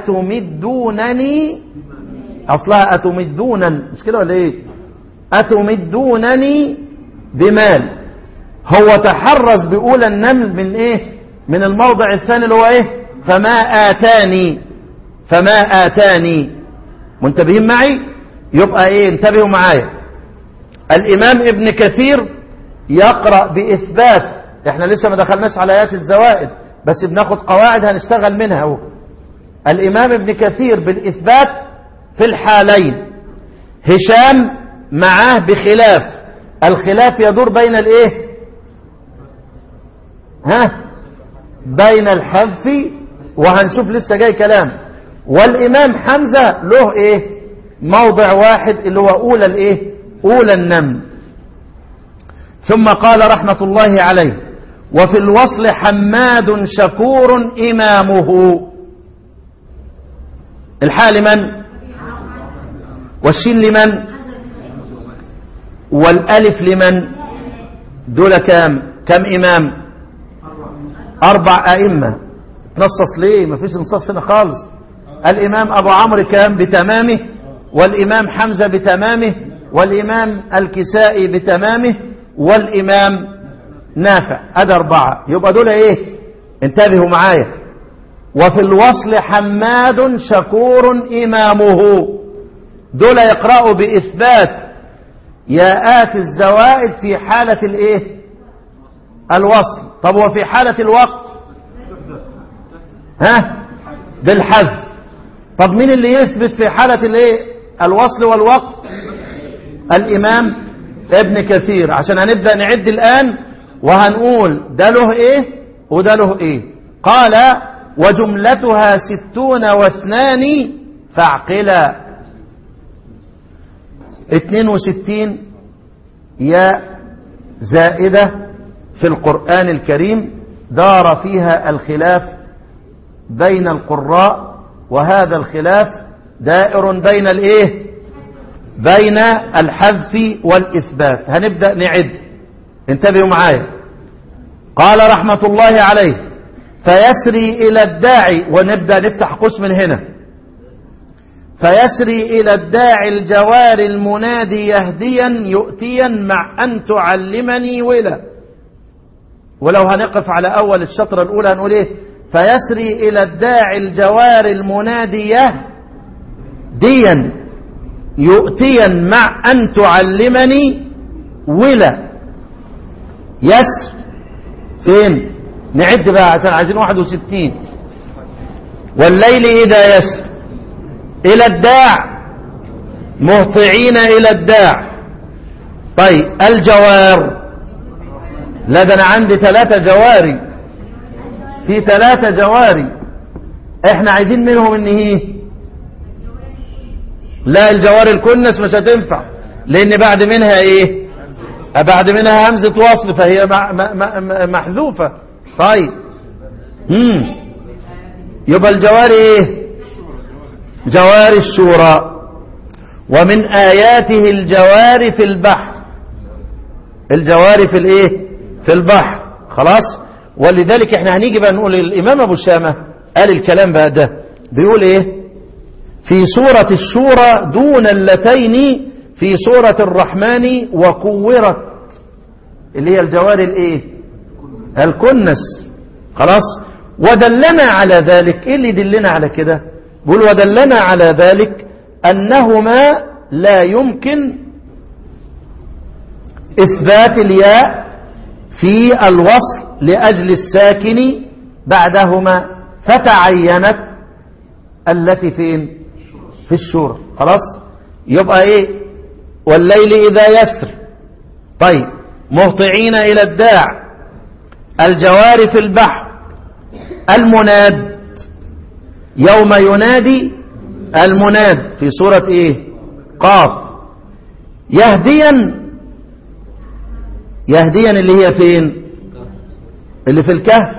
أتمدونني أصلها أتمدونن مش كده ولا إيه أتمدونني بمال هو تحرز بأولى النمل من إيه من الموضع الثاني اللي هو إيه فما آتاني فما آتاني منتبهين معي يبقى ايه انتبهوا معايا الامام ابن كثير يقرأ بإثبات احنا لسه ما دخلناش على آيات الزوائد بس بناخد قواعد هنشتغل منها اهو الامام ابن كثير بالإثبات في الحالين هشام معاه بخلاف الخلاف يدور بين الايه ها بين الحذف وهنشوف لسه جاي كلام والامام حمزة له ايه موضع واحد اللي هو اولى الايه اولى النمل ثم قال رحمة الله عليه وفي الوصل حماد شكور إمامه الحال من والشين لمن والألف لمن دول كام كم إمام أربع أئمة نصص ليه ما فيش نصص هنا خالص الإمام أبو عمرو كام بتمامه والإمام حمزة بتمامه والإمام الكسائي بتمامه والإمام نافع هذا أربعة يبقى دول إيه انتبهوا معايا وفي الوصل حماد شكور إمامه دول يقرأوا بإثبات ياءات الزوائد في حالة الإيه الوصل طب وفي حالة الوقف ها بالحذف طب مين اللي يثبت في حالة الإيه الوصل والوقف الإمام ابن كثير عشان هنبدأ نعد الآن وهنقول ده له إيه وده له إيه قال وجملتها ستون واثنان فاعقلا اتنين وستين يا زائدة في القرآن الكريم دار فيها الخلاف بين القراء وهذا الخلاف دائر بين الايه بين الحذف والإثبات هنبدأ نعد انتبهوا معايا قال رحمة الله عليه فيسري إلى الداعي ونبدأ نفتح قوس من هنا فيسري إلى الداعي الجوار المنادي يهديا يؤتيا مع أن تعلمني ولا ولو هنقف على أول الشطرة الأولى هنقول إيه فيسري إلى الداعي الجوار المنادي يهديا يؤتيا مع أن تعلمني ولا يسر فين نعد بقى عشان عايزين 61 والليل إذا يسر إلى الداع مهطعين إلى الداع طيب الجوار لا ده أنا عندي ثلاثة جواري في ثلاثة جواري احنا عايزين منهم النهي لا الجوار الكنس مش هتنفع لان بعد منها ايه بعد منها همزة وصل فهي محذوفة طيب مم. يبقى الجوار ايه جوار الشورى ومن آياته الجوار في البحر الجوار في الايه في البحر خلاص ولذلك احنا هنيجي بقى نقول الامام ابو شامة قال الكلام بقى ده بيقول ايه في سورة الشورى دون اللتين في سورة الرحمن وكورت اللي هي الجوار الايه الكنس خلاص ودلنا على ذلك ايه اللي يدلنا على كده بيقول ودلنا على ذلك انهما لا يمكن اثبات الياء في الوصل لاجل الساكن بعدهما فتعينت التي فين في الشورى خلاص يبقى ايه والليل اذا يسر طيب مهطعين الى الداع الجوار في البحر المناد يوم ينادي المناد في سورة ايه قاف يهديا يهديا اللي هي فين اللي في الكهف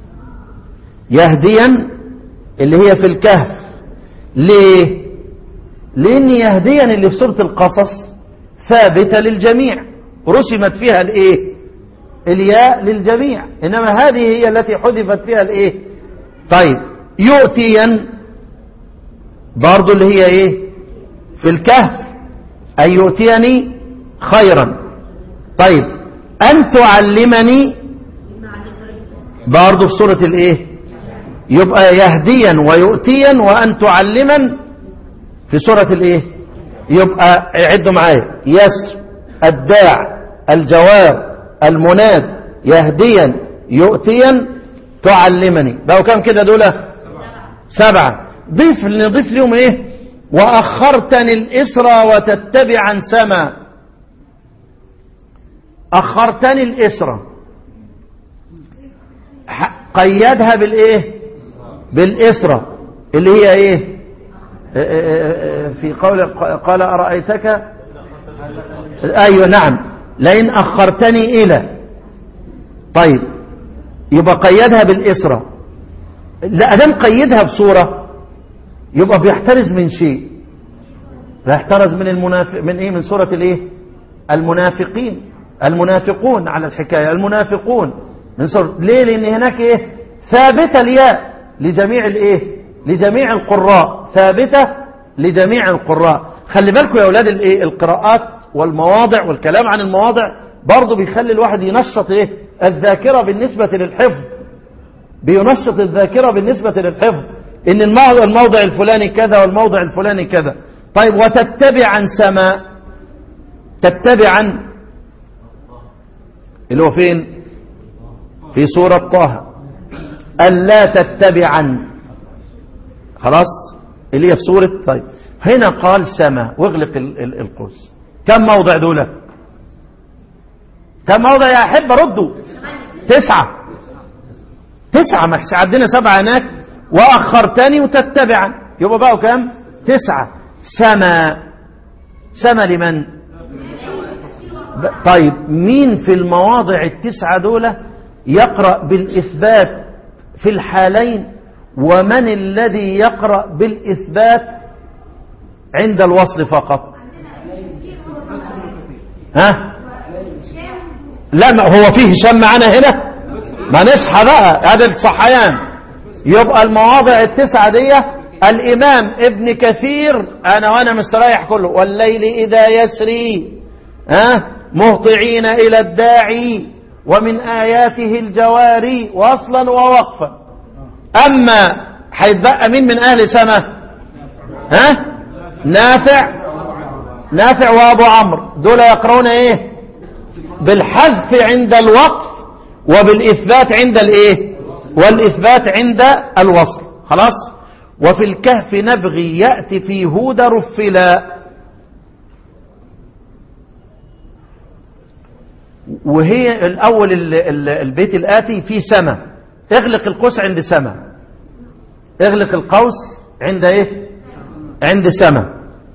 يهديا اللي هي في الكهف ليه لان يهديا اللي في سورة القصص ثابتة للجميع رسمت فيها الايه الياء للجميع انما هذه هي التي حذفت فيها الايه طيب يؤتيا برضو اللي هي ايه في الكهف أن يؤتيني خيرا طيب أن تعلمني برضو في سورة الايه يبقى يهديا ويؤتيا وأن تعلما في سورة الايه يبقى عدوا معايا يسر الداع الجواب المناد يهديا يؤتيا تعلمني بقوا كام كده دول سبعة ضيف نضيف لهم ايه وأخرتني الإسرى وتتبعا سما أخرتني الإسرى ح- قيدها بالإيه بالإسرى اللي هي إيه آه، آه، آه، في قول قال أرأيتك أيوة نعم لئن أخرتني إلى طيب يبقى قيدها بالإسرى لا أدام قيدها بصورة يبقى بيحترز من شيء بيحترز من المنافق من ايه من سورة الايه المنافقين المنافقون على الحكاية المنافقون من سورة ليه لان هناك ايه ثابتة الياء لجميع الايه لجميع القراء ثابتة لجميع القراء خلي بالكم يا اولاد الايه القراءات والمواضع والكلام عن المواضع برضه بيخلي الواحد ينشط ايه الذاكرة بالنسبة للحفظ بينشط الذاكرة بالنسبة للحفظ ان الموضع, الموضع الفلاني كذا والموضع الفلاني كذا طيب وتتبعا سما تتبعا اللي هو فين في سورة طه ألا تتبعا خلاص اللي هي في سورة طيب هنا قال سما واغلق ال- ال- القوس كم موضع دول كم موضع يا أحب ردوا تسعة تسعة ما إحنا عندنا سبعة هناك وأخرتني وتتبعا يبقى بقوا كم تسعة سما سما لمن ب- طيب مين في المواضع التسعة دول يقرأ بالإثبات في الحالين ومن الذي يقرأ بالإثبات عند الوصل فقط ها لا ما هو فيه هشام معانا هنا ما نصحى بقى هذا الصحيان يبقى المواضع التسعة دي الإمام ابن كثير أنا وأنا مستريح كله والليل إذا يسري ها مهطعين إلى الداعي ومن آياته الجواري وصلا ووقفا أما هيتبقى مين من أهل سما ها نافع نافع وأبو عمرو دول يقرؤون إيه بالحذف عند الوقف وبالإثبات عند الإيه والإثبات عند الوصل خلاص وفي الكهف نبغي يأتي في هود رفلا وهي الأول ال- ال- البيت الآتي في سما اغلق القوس عند سما اغلق القوس عند ايه عند سما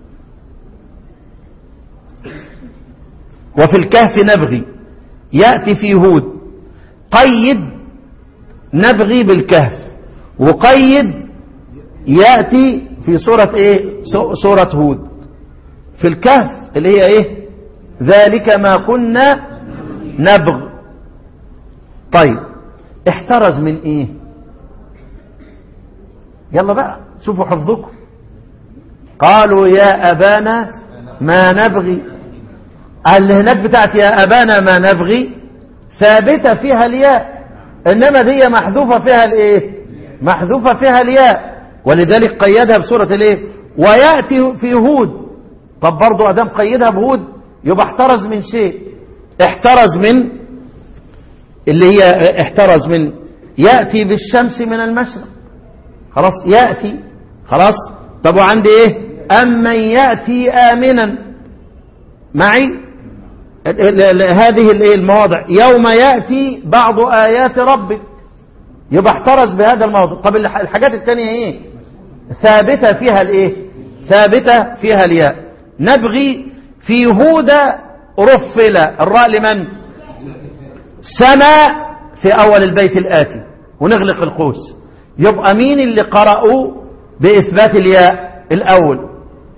وفي الكهف نبغي يأتي في هود قيد نبغي بالكهف وقيد يأتي في سورة ايه سو- سورة هود في الكهف اللي هي ايه ذلك ما كنا نبغ طيب احترز من ايه يلا بقى شوفوا حفظكم قالوا يا أبانا ما نبغي اللي هناك بتاعت يا أبانا ما نبغي ثابتة فيها الياء إنما دي محذوفة فيها الإيه محذوفة فيها الياء ولذلك قيدها بسورة الإيه ويأتي في هود طب برضو أدام قيدها بهود يبقى احترز من شيء احترز من اللي هي احترز من يأتي بالشمس من المشرق خلاص يأتي خلاص طب وعندي ايه أمن يأتي آمنا معي ال- ال- هذه الايه المواضع يوم يأتي بعض آيات ربك يبقى احترز بهذا الموضوع طب الح- الحاجات التانية ايه ثابتة فيها الايه ثابتة فيها الياء نبغي في هود رفل الراء لمن سما في أول البيت الآتي ونغلق القوس يبقى مين اللي قرأوا بإثبات الياء الأول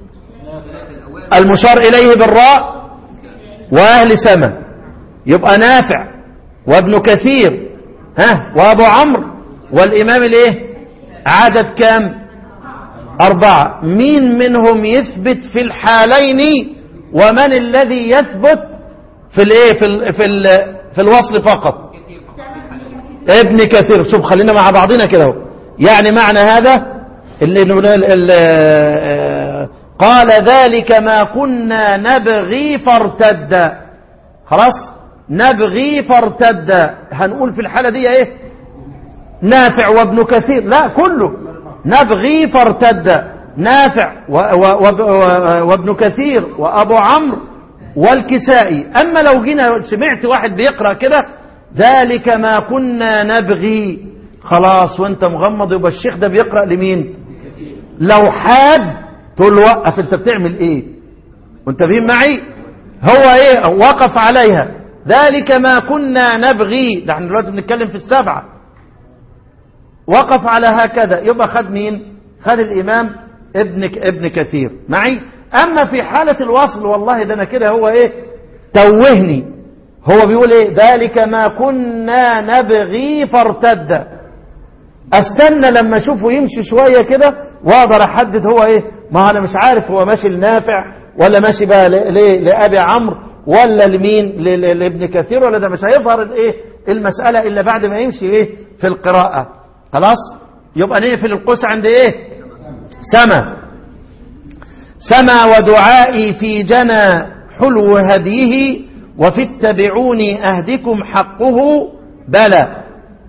المشار إليه بالراء وأهل سما يبقى نافع وابن كثير ها وأبو عمرو والإمام الإيه عدد كام أربعة مين منهم يثبت في الحالين ومن الذي يثبت في الايه في ال في ال في الوصل فقط ابن كثير شوف خلينا مع بعضنا كده اهو يعني معنى هذا اللي اللي قال ذلك ما كنا نبغي فارتد خلاص نبغي فارتد هنقول في الحالة دي ايه نافع وابن كثير لا كله نبغي فارتد نافع و و و وابن كثير وابو عمرو والكسائي اما لو جينا سمعت واحد بيقرا كده ذلك ما كنا نبغي خلاص وانت مغمض يبقى الشيخ ده بيقرا لمين لو حاد تقول له وقف انت بتعمل ايه وانت فين معي هو ايه وقف عليها ذلك ما كنا نبغي ده احنا دلوقتي بنتكلم في السبعه وقف على هكذا يبقى خد مين خد الامام ابن ابن كثير معي اما في حاله الوصل والله ده انا كده هو ايه توهني هو بيقول ايه ذلك ما كنا نبغي فارتد استنى لما اشوفه يمشي شويه كده واقدر احدد هو ايه ما انا مش عارف هو ماشي لنافع ولا ماشي بقى ليه لابي عمرو ولا لمين لابن كثير ولا ده مش هيظهر الايه المساله الا بعد ما يمشي ايه في القراءه خلاص يبقى نقفل القوس عند ايه سما سما ودعائي في جنى حلو هديه وفي اتبعوني أهدكم حقه بلى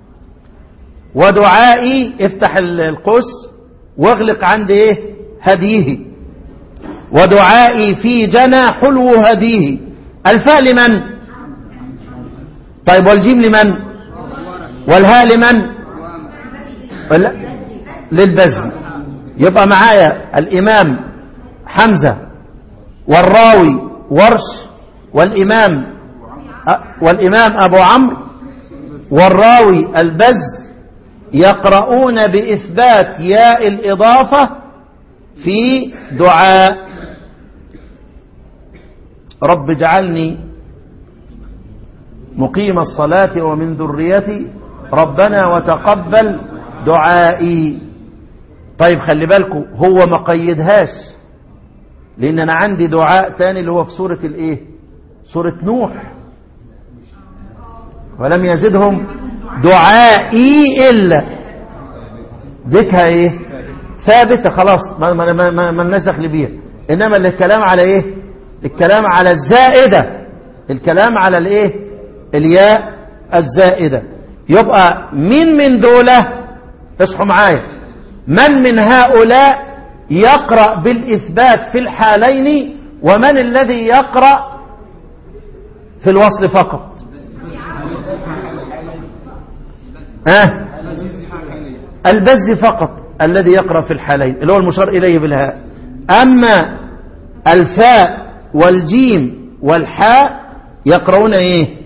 ودعائي افتح القوس واغلق عند ايه هديه ودعائي في جنى حلو هديه الفاء لمن طيب والجيم لمن والهاء لمن لا للبزي يبقى معايا الإمام حمزة والراوي ورش والإمام والإمام أبو عمرو والراوي البز يقرؤون بإثبات ياء الإضافة في دعاء رب اجعلني مقيم الصلاة ومن ذريتي ربنا وتقبل دعائي طيب خلي بالكم هو ما قيدهاش لان انا عندي دعاء تاني اللي هو في سورة الايه سورة نوح ولم يزدهم دعائي الا ديكها ايه ثابتة خلاص ما ما ما ما, ما دخل بيها انما الكلام على ايه الكلام على الزائدة الكلام على الايه الياء الزائدة يبقى مين من دولة اصحوا معايا من من هؤلاء يقرأ بالإثبات في الحالين ومن الذي يقرأ في الوصل فقط آه. البز فقط الذي يقرأ في الحالين اللي هو المشار إليه بالهاء أما الفاء والجيم والحاء يقرؤون إيه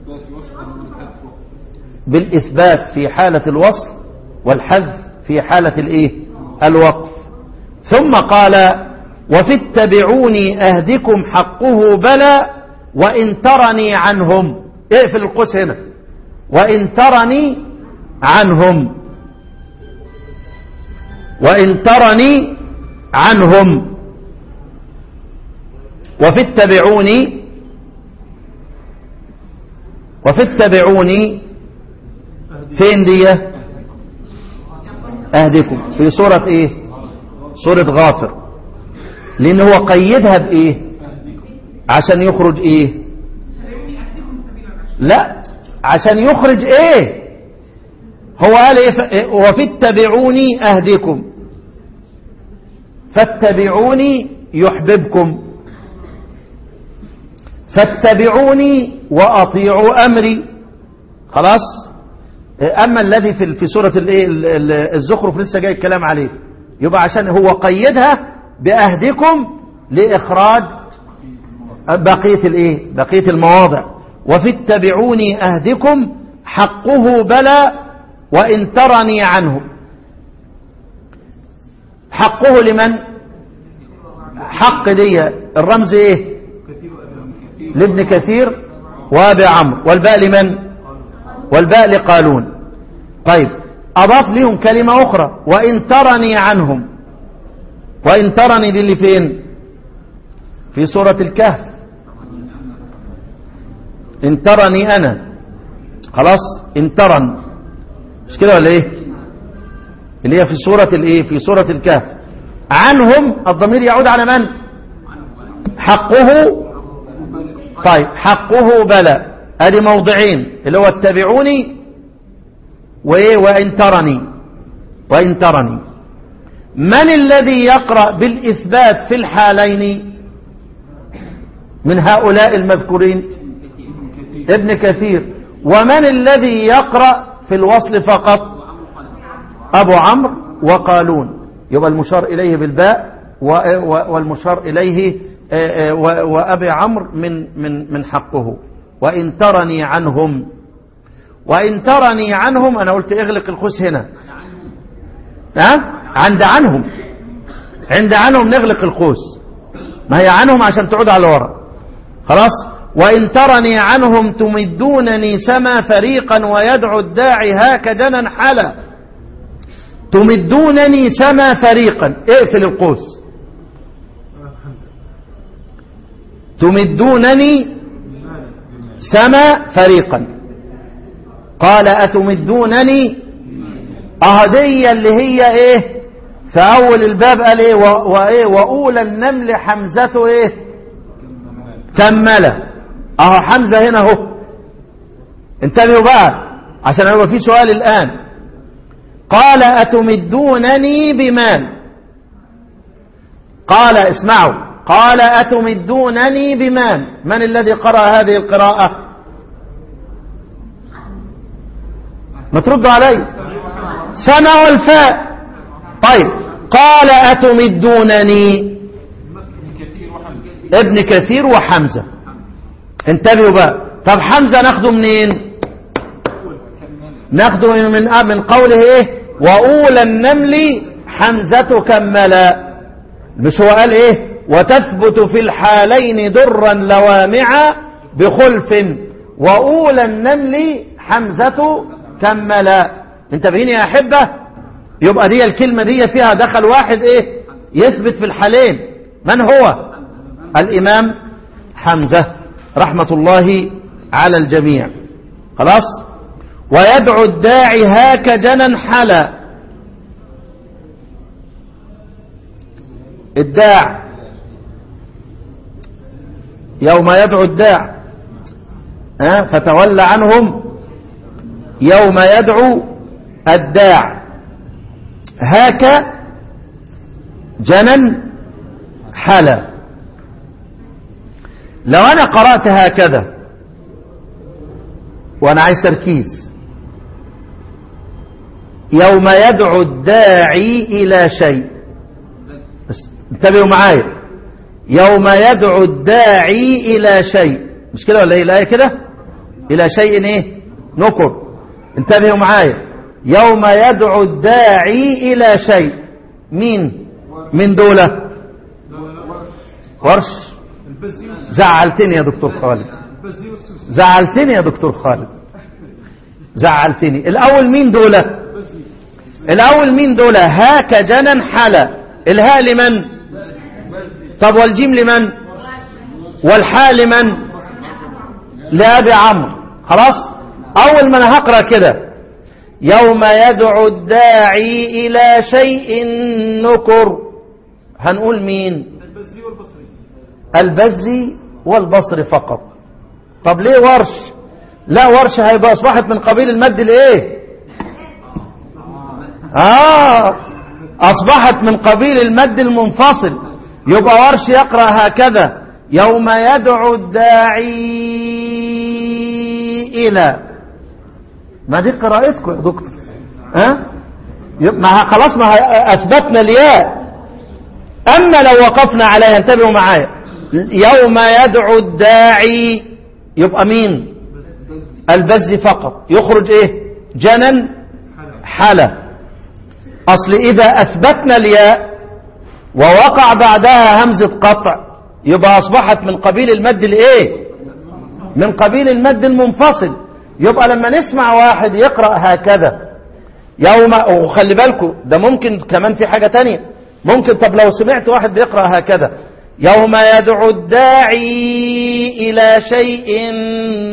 بالإثبات في حالة الوصل والحذف في حالة الإيه الوقف ثم قال وفي اتبعوني أهدكم حقه بلى وإن ترني عنهم اقفل القوس هنا وإن ترني عنهم وإن ترني عنهم وفي اتبعوني وفي اتبعوني فين دي أهدكم في سورة إيه سورة غافر لأن هو قيدها بإيه عشان يخرج إيه لا عشان يخرج إيه هو قال إيه وفي اتبعوني أهدكم فاتبعوني يحببكم فاتبعوني وأطيعوا أمري خلاص أما الذي في في سورة الايه الزخرف لسه جاي الكلام عليه يبقى عشان هو قيدها بأهدكم لإخراج بقية الايه بقية المواضع وفي اتبعوني أهدكم حقه بلى وإن ترني عنه حقه لمن حق دي الرمز ايه لابن كثير وابي عمرو والباء لمن والباء لقالون طيب أضاف لهم كلمة أخرى وإن ترني عنهم وإن ترني دي اللي فين في سورة الكهف إن ترني أنا خلاص إن ترن مش كده ولا إيه اللي هي في سورة الايه في سورة الكهف عنهم الضمير يعود على من حقه طيب حقه بلى ادي موضعين اللي هو اتبعوني وايه وان ترني وان ترني من الذي يقرأ بالإثبات في الحالين من هؤلاء المذكورين ابن كثير ومن الذي يقرأ في الوصل فقط أبو عمرو وقالون يبقى المشار إليه بالباء والمشار إليه وأبي عمرو من من من حقه وإن ترني عنهم وإن ترني عنهم أنا قلت اغلق القوس هنا ها عند عنهم عند عنهم نغلق القوس ما هي عنهم عشان تعود على ورا خلاص وإن ترني عنهم تمدونني سما فريقا ويدعو الداعي هاك جنا حلا تمدونني سما فريقا اقفل القوس تمدونني سما فريقا قال أتمدونني أهدية اللي هي ايه في أول الباب قال ايه وإيه وأولى النمل حمزته ايه كملة اهو حمزة هنا اهو انتبهوا بقى عشان هيبقى في سؤال الآن قال أتمدونني بمال قال اسمعوا قال أتمدونني بمال من الذي قرأ هذه القراءة ما تردوا علي سما والفاء طيب قال أتمدونني ابن كثير وحمزة انتبهوا بقى طب حمزة ناخده منين ناخده من من قوله ايه وأولى النمل حمزة كملا مش هو قال ايه وتثبت في الحالين درا لوامعا بخلف وأولى النمل حمزة كملا انتبهين يا أحبة يبقى دي الكلمة دي فيها دخل واحد ايه يثبت في الحالين من هو الإمام حمزة رحمة الله على الجميع خلاص ويدعو الداعي هاك جنا حلا الداع يوم يدعو الداع أه؟ فتولى عنهم يوم يدعو الداع هاك جنا حلا لو أنا قرأت هكذا وأنا عايز تركيز يوم يدعو الداعي إلى شيء بس انتبهوا معايا يوم يدعو الداعي إلى شيء مش كده ولا ايه الآية كده إلى شيء ايه نكر انتبهوا معايا يوم يدعو الداعي إلى شيء مين من دولة ورش زعلتني يا دكتور خالد زعلتني يا دكتور خالد زعلتني الأول مين دولة الأول مين دولة هاك جنا حلا الهاء لمن طب والجيم لمن والحاء لمن لأبي عمرو خلاص أول ما أنا هقرأ كده يوم يدعو الداعي إلى شيء نكر هنقول مين البزي والبصري فقط طب ليه ورش لا ورش هيبقى أصبحت من قبيل المد الايه آه أصبحت من قبيل المد المنفصل يبقى ورش يقرأ هكذا يوم يدعو الداعي إلى ما دي قراءتكم يا دكتور ها ما خلاص ما أثبتنا الياء أما لو وقفنا عليها انتبهوا معايا يوم يدعو الداعي يبقى مين البز فقط يخرج ايه جنا حلا أصل إذا أثبتنا الياء ووقع بعدها همزة قطع يبقى أصبحت من قبيل المد الإيه من قبيل المد المنفصل يبقى لما نسمع واحد يقرأ هكذا يوم وخلي بالكم ده ممكن كمان في حاجة تانية ممكن طب لو سمعت واحد بيقرأ هكذا يوم يدعو الداعي إلى شيء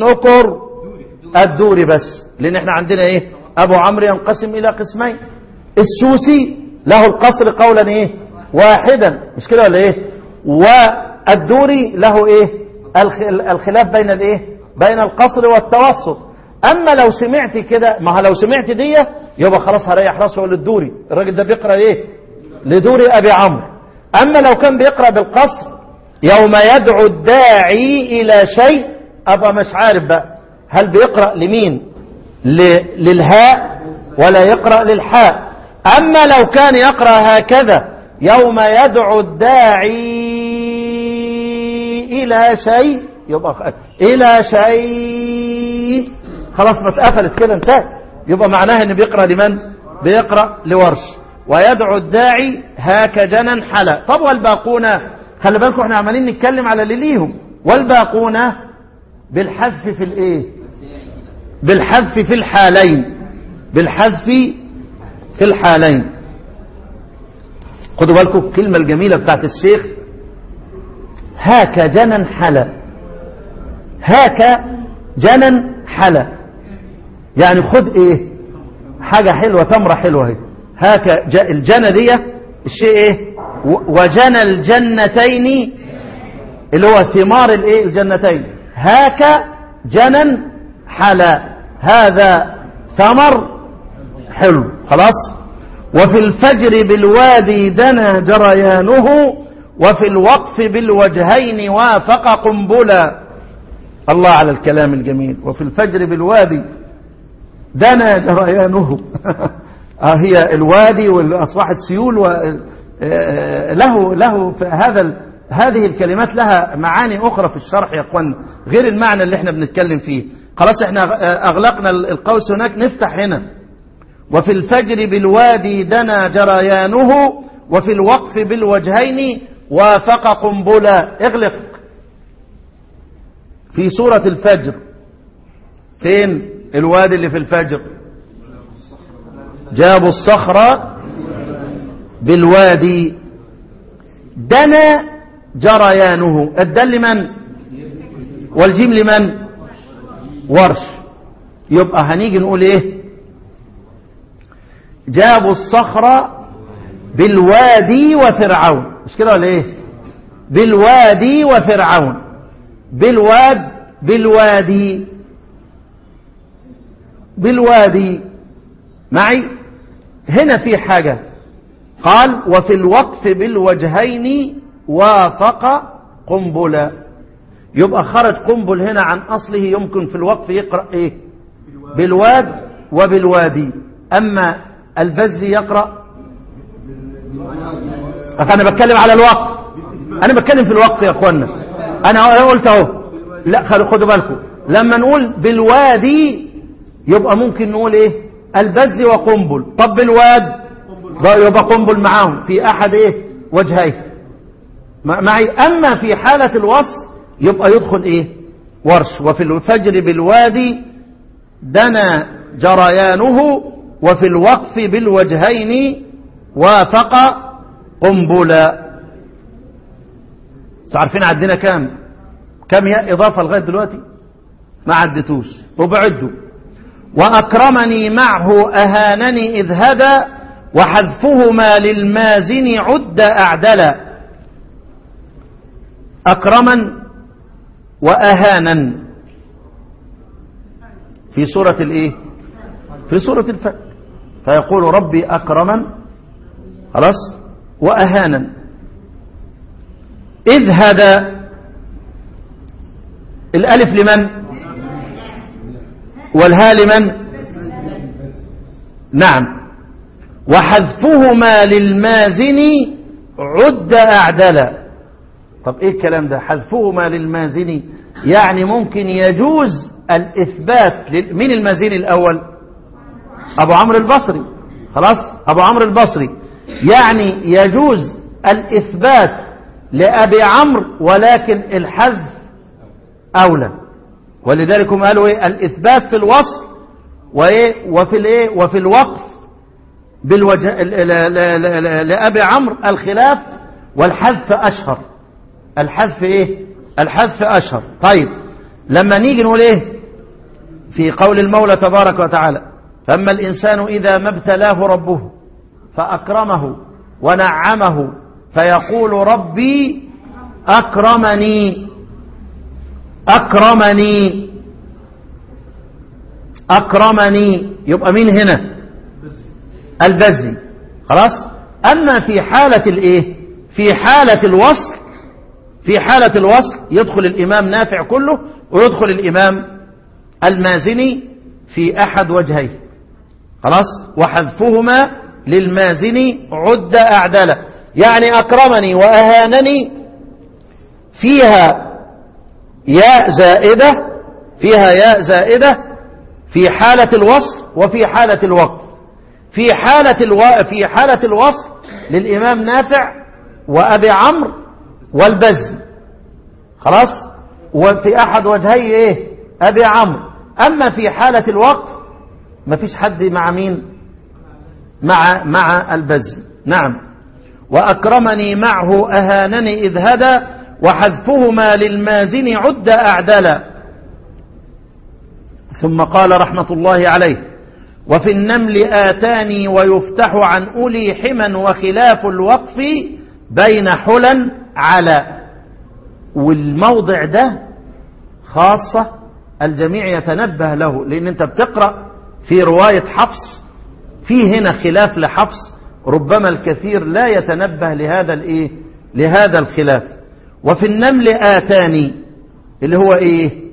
نكر الدوري بس لأن احنا عندنا ايه أبو عمرو ينقسم إلى قسمين السوسي له القصر قولا ايه واحدا مش كده ولا ايه والدوري له ايه الخ- الخلاف بين الايه بين القصر والتوسط اما لو سمعت كده ما هو لو سمعت دي يبقى خلاص هريح راسه واقول للدوري الراجل ده بيقرا ايه لدوري ابي عمرو اما لو كان بيقرا بالقصر يوم يدعو الداعي الى شيء ابقى مش عارف بقى هل بيقرا لمين ل- للهاء ولا يقرا للحاء اما لو كان يقرا هكذا يوم يدعو الداعي الى شيء يبقى خ- الى شيء خلاص ما اتقفلت كده انتهت يبقى معناها ان بيقرا لمن بيقرا لورش ويدعو الداعي هاك جنا حلا طب والباقون خلي بالكم احنا عمالين نتكلم على اللي ليهم والباقون بالحذف في الايه بالحذف في الحالين بالحذف في الحالين خدوا بالكم الكلمة الجميلة بتاعت الشيخ هاك جنا حلا هاك جنا حلا يعني خد ايه حاجة حلوة تمرة حلوة اهي هاك ج- الجنة دي الشيء ايه و- وجنى الجنتين اللي هو ثمار الايه الجنتين هاك جنا حلا هذا ثمر حلو خلاص وفي الفجر بالوادي دنا جريانه وفي الوقف بالوجهين وافق قنبلا الله على الكلام الجميل وفي الفجر بالوادي دنا جريانه آه هي الوادي واصبحت سيول و آه، له له في هذا ال- هذه الكلمات لها معاني اخرى في الشرح يا اخوانا غير المعنى اللي احنا بنتكلم فيه خلاص احنا آه، اغلقنا القوس هناك نفتح هنا وفي الفجر بالوادي دنا جريانه وفي الوقف بالوجهين وافق قنبلا اغلق في سورة الفجر فين الوادي اللي في الفجر جابوا الصخرة بالوادي دنا جريانه الدل لمن والجيم لمن ورش يبقى هنيجي نقول ايه جابوا الصخرة بالوادي وفرعون مش كده ولا ايه بالوادي وفرعون بالواد بالوادي بالوادي معي هنا في حاجة قال وفي الوقف بالوجهين وافق قنبلا يبقى خرج قنبل هنا عن أصله يمكن في الوقف يقرأ إيه بالواد وبالوادي أما البزي يقرأ أنا بتكلم على الوقف أنا بتكلم في الوقف يا أخوانا أنا قلت أهو لا خلوا- خدوا بالكم لما نقول بالوادي يبقى ممكن نقول إيه البز وقنبل طب بالواد ده يبقى قنبل معاهم في أحد إيه وجهيه مع- معي أما في حالة الوصف يبقى يدخل إيه ورش وفي الفجر بالوادي دنا جريانه وفي الوقف بالوجهين وافق قنبلا تعرفين عدنا كام كم ياء إضافة لغاية دلوقتي ما عدتوش وبعدوا وأكرمني معه أهانني إذ هدى وحذفهما للمازن عد أعدلا أكرما وأهانا في سورة الإيه في سورة الفجر فيقول ربي أكرما خلاص وأهانا إذ هدى الألف لمن والها لمن نعم وحذفهما للمازن عد أعدلا طب ايه الكلام ده حذفهما للمازن يعني ممكن يجوز الإثبات لل- من المازن الأول أبو عمرو البصري خلاص أبو عمرو البصري يعني يجوز الإثبات لأبي عمرو ولكن الحذف أولى ولذلك هم قالوا إيه الإثبات في الوصف وإيه وفي الإيه وفي الوقف بالوجه ل- ل- ل- ل- لأبي عمرو الخلاف والحذف أشهر الحذف إيه الحذف أشهر طيب لما نيجي نقول إيه في قول المولى تبارك وتعالى فأما الإنسان إذا ما ابتلاه ربه فأكرمه ونعمه فيقول ربي أكرمني أكرمني أكرمني يبقى مين هنا البزي خلاص أما في حالة الإيه في حالة الوصل في حالة الوصل يدخل الإمام نافع كله ويدخل الإمام المازني في أحد وجهيه خلاص وحذفهما للمازني عد أعدله يعني أكرمني وأهانني فيها ياء زائدة فيها ياء زائدة في حالة الوصل وفي حالة الوقف في حالة الو... في حالة الوصل للإمام نافع وأبي عمرو والبزي خلاص وفي أحد وجهي إيه أبي عمرو أما في حالة الوقف ما فيش حد مع مين مع مع البزي نعم وأكرمني معه أهانني إذ هدى وحذفهما للمازن عد أعدلا ثم قال رحمة الله عليه وفي النمل آتاني ويفتح عن أولي حما وخلاف الوقف بين حلا على والموضع ده خاصة الجميع يتنبه له لأن أنت بتقرأ في رواية حفص في هنا خلاف لحفص ربما الكثير لا يتنبه لهذا الايه لهذا الخلاف وفي النمل آتاني اللي هو ايه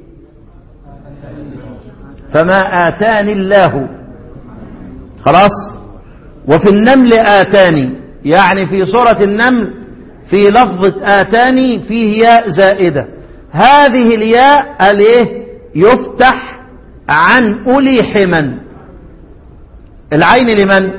فما آتاني الله خلاص وفي النمل آتاني يعني في سورة النمل في لفظة آتاني فيه ياء زائدة هذه الياء الايه يفتح عن أولي حمن العين لمن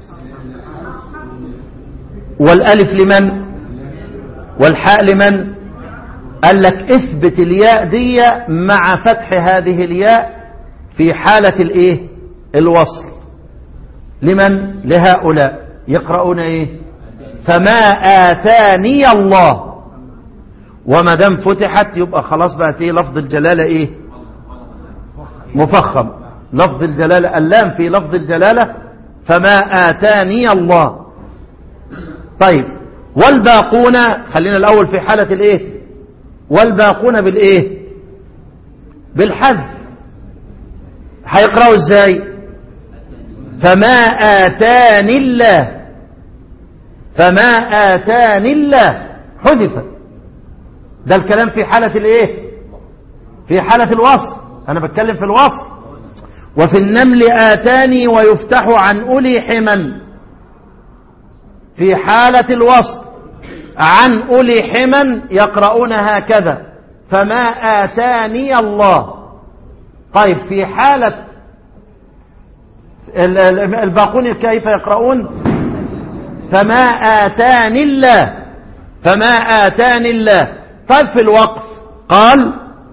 والألف لمن والحاء لمن قال لك اثبت الياء دي مع فتح هذه الياء في حالة الايه الوصل لمن لهؤلاء يقرؤون ايه فما آتاني الله وما دام فتحت يبقى خلاص بقت ايه لفظ الجلالة ايه مفخم لفظ الجلالة اللام في لفظ الجلالة فما آتاني الله طيب والباقون خلينا الأول في حالة الايه والباقون بالايه بالحذف هيقرأوا ازاي فما آتاني الله فما آتاني الله حذفت ده الكلام في حالة الايه في حالة الوصل انا بتكلم في الوصل وفي النمل آتاني ويفتح عن أولي حمن في حالة الوصل عن أولي حمن يقرؤون هكذا فما آتاني الله طيب في حالة الباقون كيف يقرؤون فما آتاني الله فما آتاني الله طيب في الوقف قال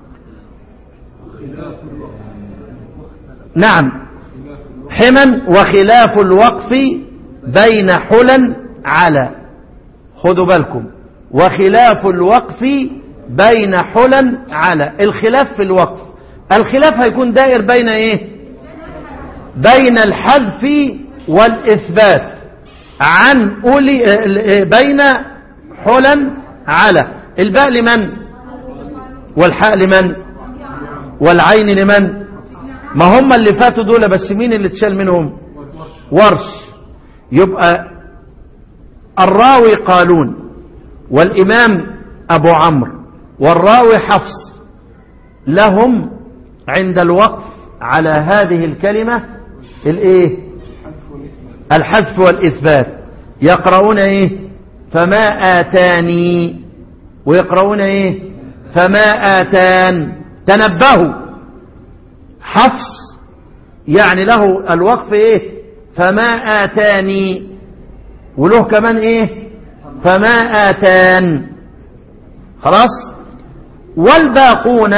نعم حما وخلاف الوقف بين حلا على خدوا بالكم وخلاف الوقف بين حلا على الخلاف في الوقف الخلاف هيكون دائر بين ايه بين الحذف والإثبات عن أولي بين حلا على الباء لمن والحاء لمن والعين لمن ما هم اللي فاتوا دول بس مين اللي اتشال منهم ورش يبقى الراوي قالون والإمام أبو عمرو والراوي حفص لهم عند الوقف على هذه الكلمة الايه الحذف والإثبات يقرؤون ايه فما آتاني ويقرؤون ايه فما آتان تنبهوا حفص يعني له الوقف ايه فما آتاني وله كمان ايه فما آتان خلاص والباقون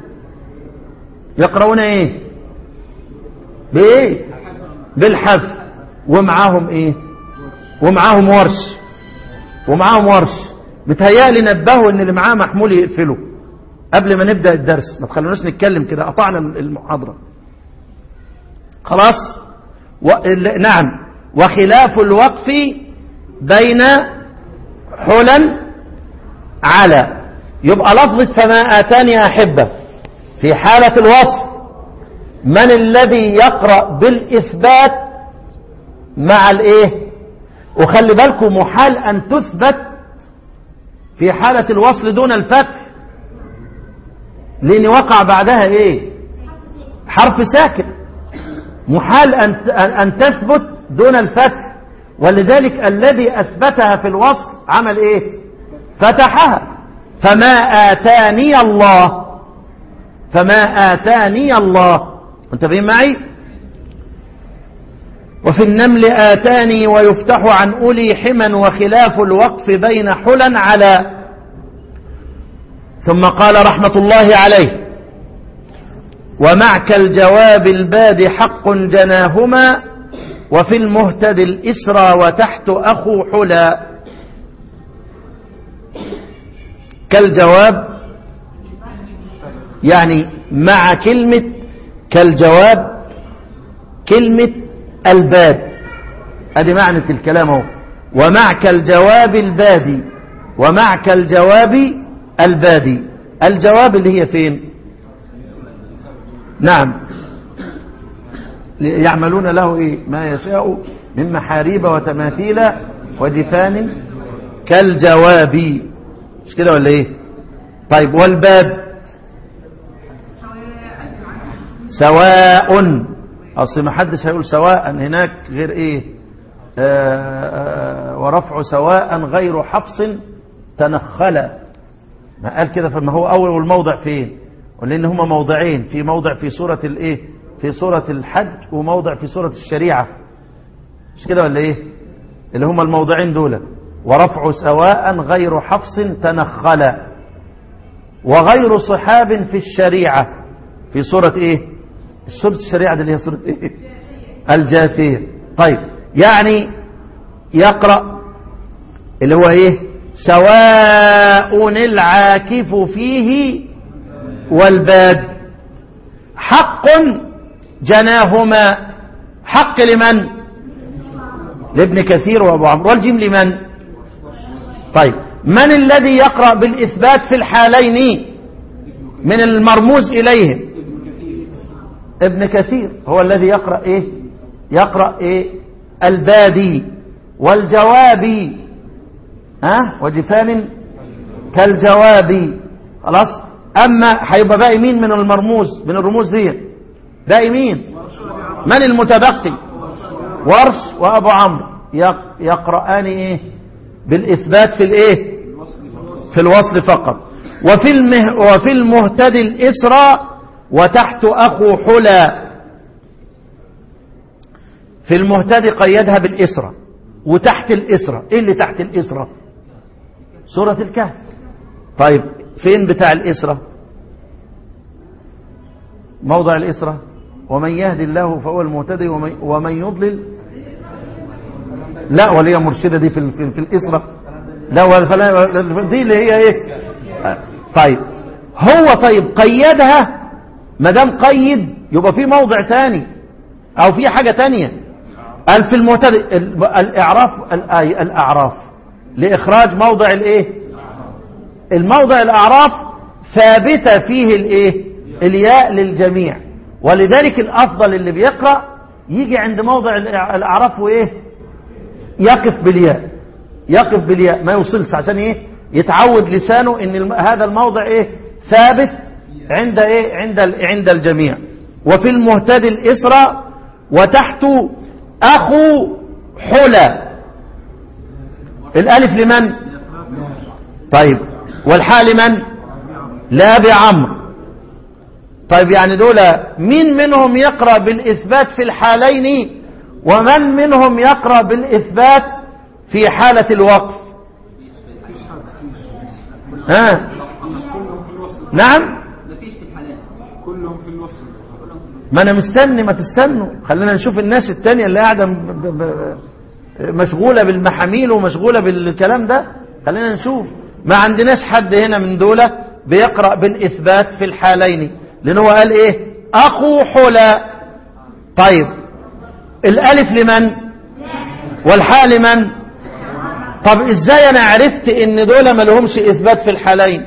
يقرؤون ايه بايه بالحذف ومعاهم ايه ومعاهم ورش ومعاهم ورش بتهيألي نبهوا ان اللي معاه محمول يقفله قبل ما نبدأ الدرس ما تخلوناش نتكلم كده قطعنا المحاضرة خلاص و... نعم وخلاف الوقف بين حلا على يبقى لفظة فما آتاني أحبة في حالة الوصف من الذي يقرأ بالإثبات مع الإيه وخلي بالكم محال أن تثبت في حالة الوصل دون الفتح لأن وقع بعدها إيه حرف ساكن محال أن أن تثبت دون الفتح ولذلك الذي أثبتها في الوصف عمل إيه فتحها فما آتاني الله فما آتاني الله انتبهين معي وفي النمل آتاني ويفتح عن أولي حما وخلاف الوقف بين حلا على ثم قال رحمة الله عليه ومعك الجواب الباد حق جناهما وفي المهتد الإسرى وتحت أخو حلا كالجواب يعني مع كلمة كالجواب كلمة الباد ادي معنى الكلام اهو ومعك الجواب البادي ومعك الجواب البادي الجواب اللي هي فين نعم يعملون له ايه ما يشاء من محاريب وتماثيل ودفان كالجواب مش كده ولا ايه طيب والباد سواء اصل ما حدش هيقول سواء هناك غير ايه آآ آآ ورفع سواء غير حفص تنخل ما قال كده فما هو اول الموضع فين ولان هما موضعين في موضع في سورة الايه في سورة الحج وموضع في سورة الشريعة مش كده ولا ايه اللي هما الموضعين دول ورفع سواء غير حفص تنخل وغير صحاب في الشريعة في سورة ايه سورة الشريعة دي اللي هي سورة ايه الجاثير طيب يعني يقرأ اللي هو ايه سواء العاكف فيه والباد حق جناهما حق لمن لابن كثير وابو عمرو والجيم لمن طيب من الذي يقرأ بالإثبات في الحالين من المرموز إليهم ابن كثير هو الذي يقرأ إيه يقرأ إيه البادي والجوابي ها وجفان كالجوابي خلاص أما هيبقى باقي مين من المرموز من الرموز دي باقي مين من المتبقي ورش وأبو عمرو يقرآن إيه بالإثبات في الإيه في الوصل فقط وفي المه وفي المهتدي الإسرى وتحت أخو حلا في المهتدي قيدها بالإسرى وتحت الإسرى إيه اللي تحت الإسرى سورة الكهف طيب فين بتاع الإسرى موضع الإسرى ومن يهدي الله فهو المهتدي ومن, ومن يضلل لا ولي مرشدة دي في, في, في الإسرة لا ولا دي اللي هي ايه طيب هو طيب قيدها ما دام قيد يبقى في موضع تاني او في حاجة تانية قال في المعتد الاعراف الآي الاعراف لاخراج موضع الايه الموضع الاعراف ثابتة فيه الايه الياء للجميع ولذلك الافضل اللي بيقرأ يجي عند موضع الاعراف وايه يقف بالياء يقف بالياء ما يوصلش عشان ايه يتعود لسانه ان هذا الموضع ايه ثابت عند ايه عند عند الجميع وفي المهتد الاسرى وتحت اخو حلى الالف لمن طيب والحاء لمن لا بعمر طيب يعني دول مين منهم يقرأ بالإثبات في الحالين ومن منهم يقرأ بالإثبات في حالة الوقف ها نعم كلهم في الوصل ما انا مستني ما تستنوا خلينا نشوف الناس التانية اللي قاعدة ب- ب- ب- مشغولة بالمحاميل ومشغولة بالكلام ده خلينا نشوف ما عندناش حد هنا من دولة بيقرأ بالإثبات في الحالين لأنه هو قال إيه أخو حلا طيب الألف لمن والحال من طب ازاي انا عرفت ان دول ما لهمش اثبات في الحالين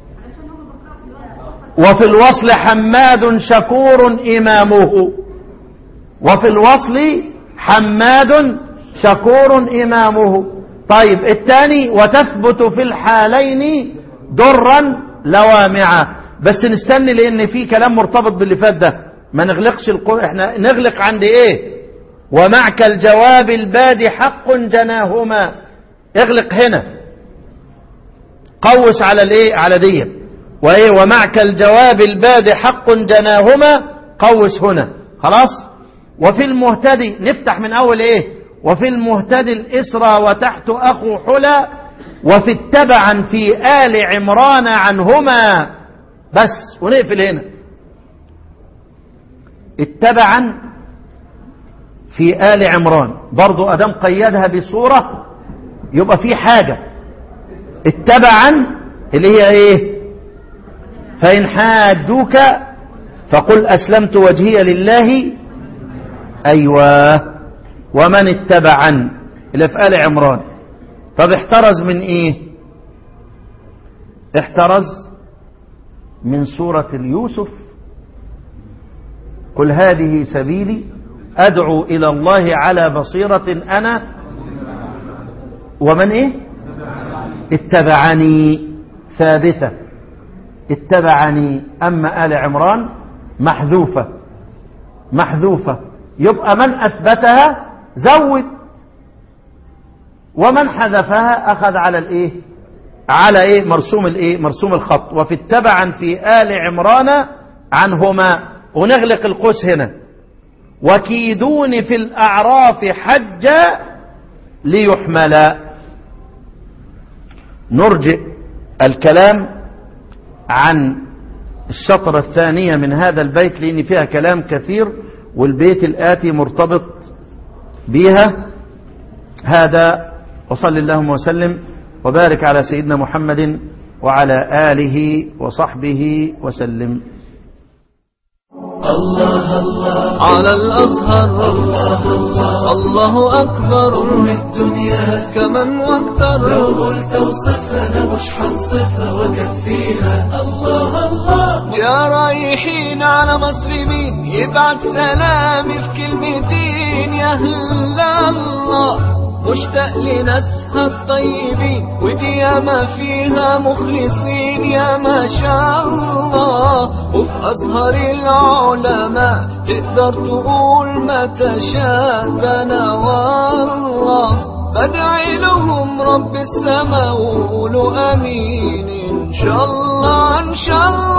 وفي الوصل حماد شكور امامه وفي الوصل حماد شكور امامه طيب الثاني وتثبت في الحالين درا لوامعا بس نستني لان في كلام مرتبط باللي فات ده ما نغلقش القو... احنا نغلق عند ايه ومعك الجواب البادي حق جناهما اغلق هنا قوس على الايه على دي وايه ومعك الجواب البادي حق جناهما قوس هنا خلاص وفي المهتدي نفتح من اول ايه وفي المهتدي الاسرى وتحت اخو حلا وفي اتبعا في ال عمران عنهما بس ونقفل هنا اتبعا في آل عمران برضو أدام قيدها بصورة يبقى في حاجة اتبعا اللي هي ايه فإن حاجوك فقل أسلمت وجهي لله أيوة ومن اتبعا اللي في آل عمران طب احترز من ايه احترز من سورة اليوسف قل هذه سبيلي أدعو إلى الله على بصيرة أنا ومن إيه اتبعني ثابتة اتبعني أما آل عمران محذوفة محذوفة يبقى من أثبتها زود ومن حذفها أخذ على الإيه على إيه مرسوم الإيه مرسوم الخط وفي اتبعا في آل عمران عنهما ونغلق القوس هنا وكيدون في الأعراف حجا ليحملا نرجئ الكلام عن الشطرة الثانية من هذا البيت لأن فيها كلام كثير والبيت الآتي مرتبط بها هذا وصل اللهم وسلم وبارك على سيدنا محمد وعلى آله وصحبه وسلم الله الله على الأزهر الله الله الله أكبر قرب الدنيا كمن واكثر لو قلت اوصفها انا مش هنصفها واكفيها الله الله يا رايحين على مصر مين يبعت سلامي في كلمتين يا هلا الله مشتاق لناسها الطيبين ودي ياما فيها مخلصين يا ما شاء الله وفي أزهر العلماء تقدر تقول ما تشاء ده أنا والله بدعي لهم رب السماء وقولوا امين ان شاء الله ان شاء الله